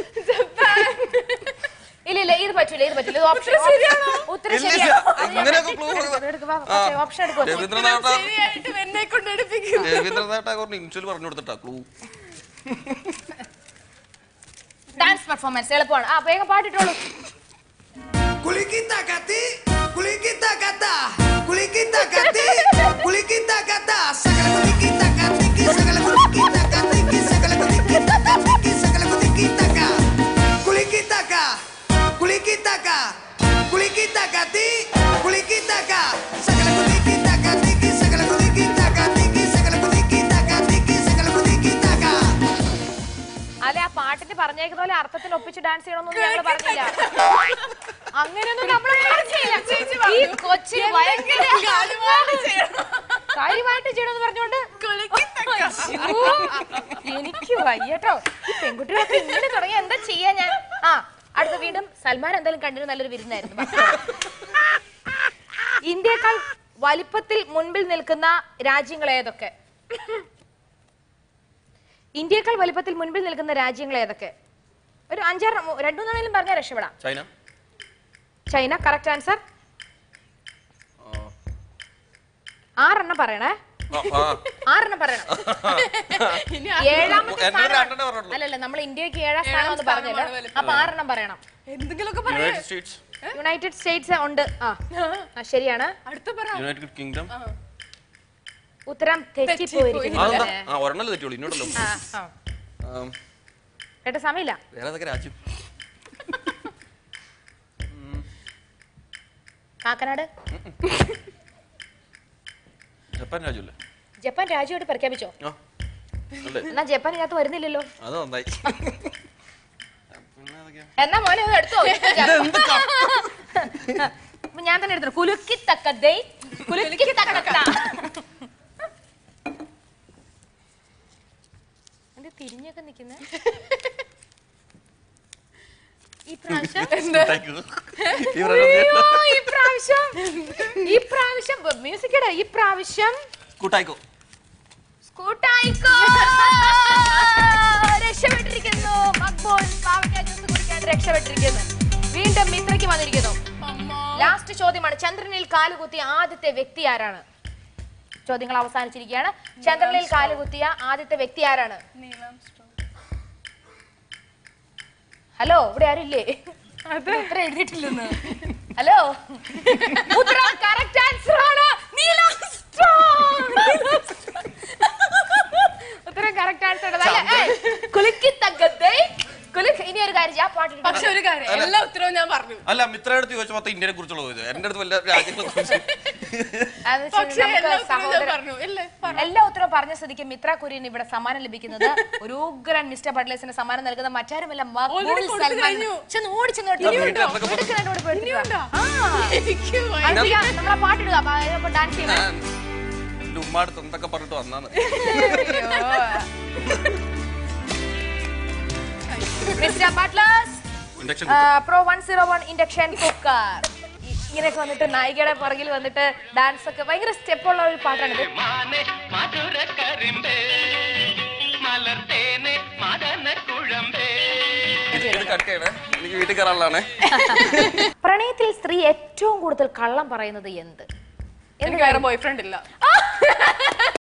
ഇല്ല ഇല്ല ഇത് പറ്റൂല ഇത് പറ്റൂല ഇത് ഓപ്ഷൻ ഉത്തരം ഇല്ല, ശരിയാണ് ഇല്ല. അത് ഞാൻ ഇങ്ങനെയൊക്കെ പറ്റി- clue കൊടുക്കുക. എടുക്ക് വാ, ആ. പക്ഷേ ഓപ്ഷൻ എടുക്കും രവീന്ദ്രനാഥ ശരിയായിട്ട് എന്നെ കൊണ്ട് എടുപ്പിക്കും രവീന്ദ്രനാഥ ടാഗോറിന് ഇൻഷുൽ പറഞ്ഞു കൊടുത്തിട്ടാ ക്ലൂ ഡാൻസ് പെർഫോമൻസ് എളുപ്പമാണ് ആ വേഗം പാട്ടിട്ടോളൂ Kulikita kati, kulikita kata, kulikita kati, kulikita kata, sagala kulikita kati, ki sagala kulikita kati, ki sagala kulikita kati, ki sagala kulikita ka, kulikita ka, kulikita ka, kulikita kati, kulikita ka, sagala kulikita kati, ki sagala kulikita kati, ki sagala kulikita kati, ki sagala kulikita ka. അല്ലെ ആ പാട്ടിന് പറഞ്ഞേക്കുന്ന പോലെ അർത്ഥത്തിൽ ഒപ്പിച്ച് dance ചെയ്യണമെന്നൊന്നും ഞങ്ങൾ പറഞ്ഞില്ല അങ്ങനെയൊന്നും നമ്മൾ ചെയ്യില്ല ഈ കൊച്ചിന് ഭയങ്കര കാര്യമായിട്ട് ചെയ്യണമെന്ന് പറഞ്ഞോണ്ട് അയ്യോ, എനിക്ക് വയ്യട്ടോ ഈ പെൺകുട്ടികളൊക്കെ ഇങ്ങനെ തുടങ്ങി എന്താ ചെയ്യാ ഞാൻ ആ അടുത്ത വീണ്ടും സൽമാൻ എന്തായാലും കണ്ടിട്ട് നല്ലൊരു വിരുന്നായിരുന്നു ഇന്ത്യക്കാൾ വലിപ്പത്തിൽ മുൻപിൽ നിൽക്കുന്ന രാജ്യങ്ങൾ ഏതൊക്കെ ഇന്ത്യക്കാൾ വലിപ്പത്തിൽ മുൻപിൽ നിൽക്കുന്ന രാജ്യങ്ങൾ ഏതൊക്കെ ഒരു അഞ്ചാറ് രണ്ടു മൂന്നെണ്ണം പറഞ്ഞാൽ രക്ഷപ്പെടാം ചൈന ചൈന കറക്റ്റ് ആൻസർ ആറെണ്ണം പറയണേ ആ, ആ. ആറെണ്ണം പറയണം ഏഴാമത്തെ എന്നോട് സ്ഥാനമാണ്. രണ്ടെണ്ണേ പറഞ്ഞുള്ളൂ. അല്ലല്ല നമ്മൾ ഇന്ത്യക്ക് ഏഴാം സ്ഥാനം എന്ന് പറഞ്ഞല്ലോ സ്ഥാനമാണ് വലിപ്പം. അപ്പൊ ആറെണ്ണം പറയണം എന്തെങ്കിലുമൊക്കെ പറയാ യുണൈറ്റഡ് സ്റ്റേറ്റ്സ് യുണൈറ്റഡ് സ്റ്റേറ്റ്സ് ഉണ്ട് ആ ആ, ശരിയാണ് അടുത്ത പറ യുണൈറ്റഡ് കിങ്ഡം ഉത്തരം തെറ്റിപ്പോയിരിക്കുന്നു അതെന്താ ആ ഒരെണ്ണല്ലേ തെറ്റുള്ളൂ ഇന്നോടല്ലോ ആ, ആ. ആം, കേട്ട സമയമില്ല വേറെ ഏതൊക്കെ രാജ്യം കാക്കനാട് ജപ്പാൻ രാജ്യമല്ലേ ജപ്പാൻ രാജ്യമായിട്ട് പ്രഖ്യാപിച്ചോ ആ അല്ലേ എന്നാ ജപ്പാൻ ഇതിനകത്ത് വരുന്നില്ലല്ലോ അത് നന്നായി പിന്നെ ഏതൊക്കെയാ? എന്നാ മോനെ ഒന്ന് എടുത്തോ അപ്പൊ ഞാൻ തന്നെ എടുത്തു കുലുക്കി തക്കതേ കുലുക്കി തക്കത്ത എന്ത് തിരിഞ്ഞൊക്കെ നിക്കുന്നേ ഈ പ്രാവശ്യം Thank you. ഈ പ്രാവശ്യം അയ്യോ, ഈ പ്രാവശ്യം ഈ പ്രാവശ്യം മ്യൂസിക് ഇട ഈ പ്രാവശ്യം കൂട്ടായിക്കോ കൂട്ടായിക്കോ രക്ഷപ്പെട്ടിരിക്കുന്നു മക്ബോൾ പാവയ്ക്ക ജ്യൂസ് കുടിക്കാൻ രക്ഷപ്പെട്ടിരിക്കുന്നു വീണ്ടും മിത്രയ്ക്ക് വന്നിരിക്കുന്നു ലാസ്റ്റ് ചോദ്യമാണ് ചന്ദ്രനിൽ കാലുകുത്തിയ ആദ്യത്തെ വ്യക്തി ആരാണ് ചോദ്യങ്ങൾ അവസാനിച്ചിരിക്കുകയാണ് ചന്ദ്രനിൽ കാലുകുത്തിയ ആദ്യത്തെ വ്യക്തി ആരാണ് ഹലോ ഇവിടെ ആരില്ലേ ഉത്തരം എഴുതിയിട്ടില്ലെന്ന് ഹലോ ഉത്തരം കറക്റ്റ് ആൻസർ ആണ് നീലം ഉത്തരം കറക്റ്റ് ആൻസർ കുലുക്കി തగ్గത്തെ കുലുക്ക് ഇനി ഒരു കാര്യം ചെയ്യാം പാട്ടിട്ട് പക്ഷെ ഒരു കാര്യം എല്ലാ ഉത്തരവും ഞാൻ പറഞ്ഞു അല്ല മിത്രയുടെ അടുത്ത് ചോദിച്ചു മൊത്തം ഇന്ത്യനെ കുറിച്ചുള്ള ചോദിച്ചു എന്റെ അടുത്ത് വല്ല രാജ്യങ്ങളെ കുറിച്ച് അതെന്ന് വെച്ചാൽ പക്ഷെ നമുക്ക് എല്ലാ ഉത്തരവും ഞാൻ സഹോദരൻ- പറഞ്ഞു ഇല്ലേ പറ. എല്ലാ ഉത്തരവും പറഞ്ഞ സ്ഥിതിക്ക് മിത്ര കുര്യൻ ഇവിടെ സമ്മാനം ലഭിക്കുന്നത് ഒരു ഉഗ്രൻ മിസ്റ്റർ ബട്ട്ലേസിന് സമ്മാനം നൽകുന്ന മറ്റാരുമല്ല മഖ്ബൂൽ Already കൊടുത്തു സൽമാൻ. കഴിഞ്ഞു. ചെന്ന് ഓടിച്ചെന്ന് കേട്ടോ. ഇനിയുണ്ടോ? എടുക്ക് എടുക്ക് ഓടി പോയി എടുക്ക് ഇനിയുണ്ടോ? വാ. ആ. എനിക്ക് വയ്യ. അത് ചെയ്യാം. നമ്മളെ പാട്ടിടുക അപ്പൊ അതിനൊപ്പം ഡാൻസ് ചെയ്യണം ഞാൻ എന്റെ ഉമ്മാടുത്ത് എന്തൊക്കെ പറഞ്ഞിട്ട് വന്നാന്ന് mister Butler's induction pro one zero one induction cooker ഇങ്ങനെയൊക്കെ വന്നിട്ട് നായികയുടെ പുറകിൽ വന്നിട്ട് ഡാൻസ് ഒക്കെ ഭയങ്കര സ്റ്റെപ്പ് ഉള്ള ഒരു പാട്ടാണിത് മാനെ മധുര കരിമ്പേ മലർത്തേനെ മദന കുഴമ്പേ ഇത് കട്ട് ചെയ്യണേ എനിക്ക് വീട്ടിൽ കയറാനുള്ളതാണേ പ്രണയത്തിൽ സ്ത്രീ ഏറ്റവും കൂടുതൽ കള്ളം പറയുന്നത് എന്ത് എനിക്ക് വേറെ ബോയ് ഫ്രണ്ട് ഇല്ല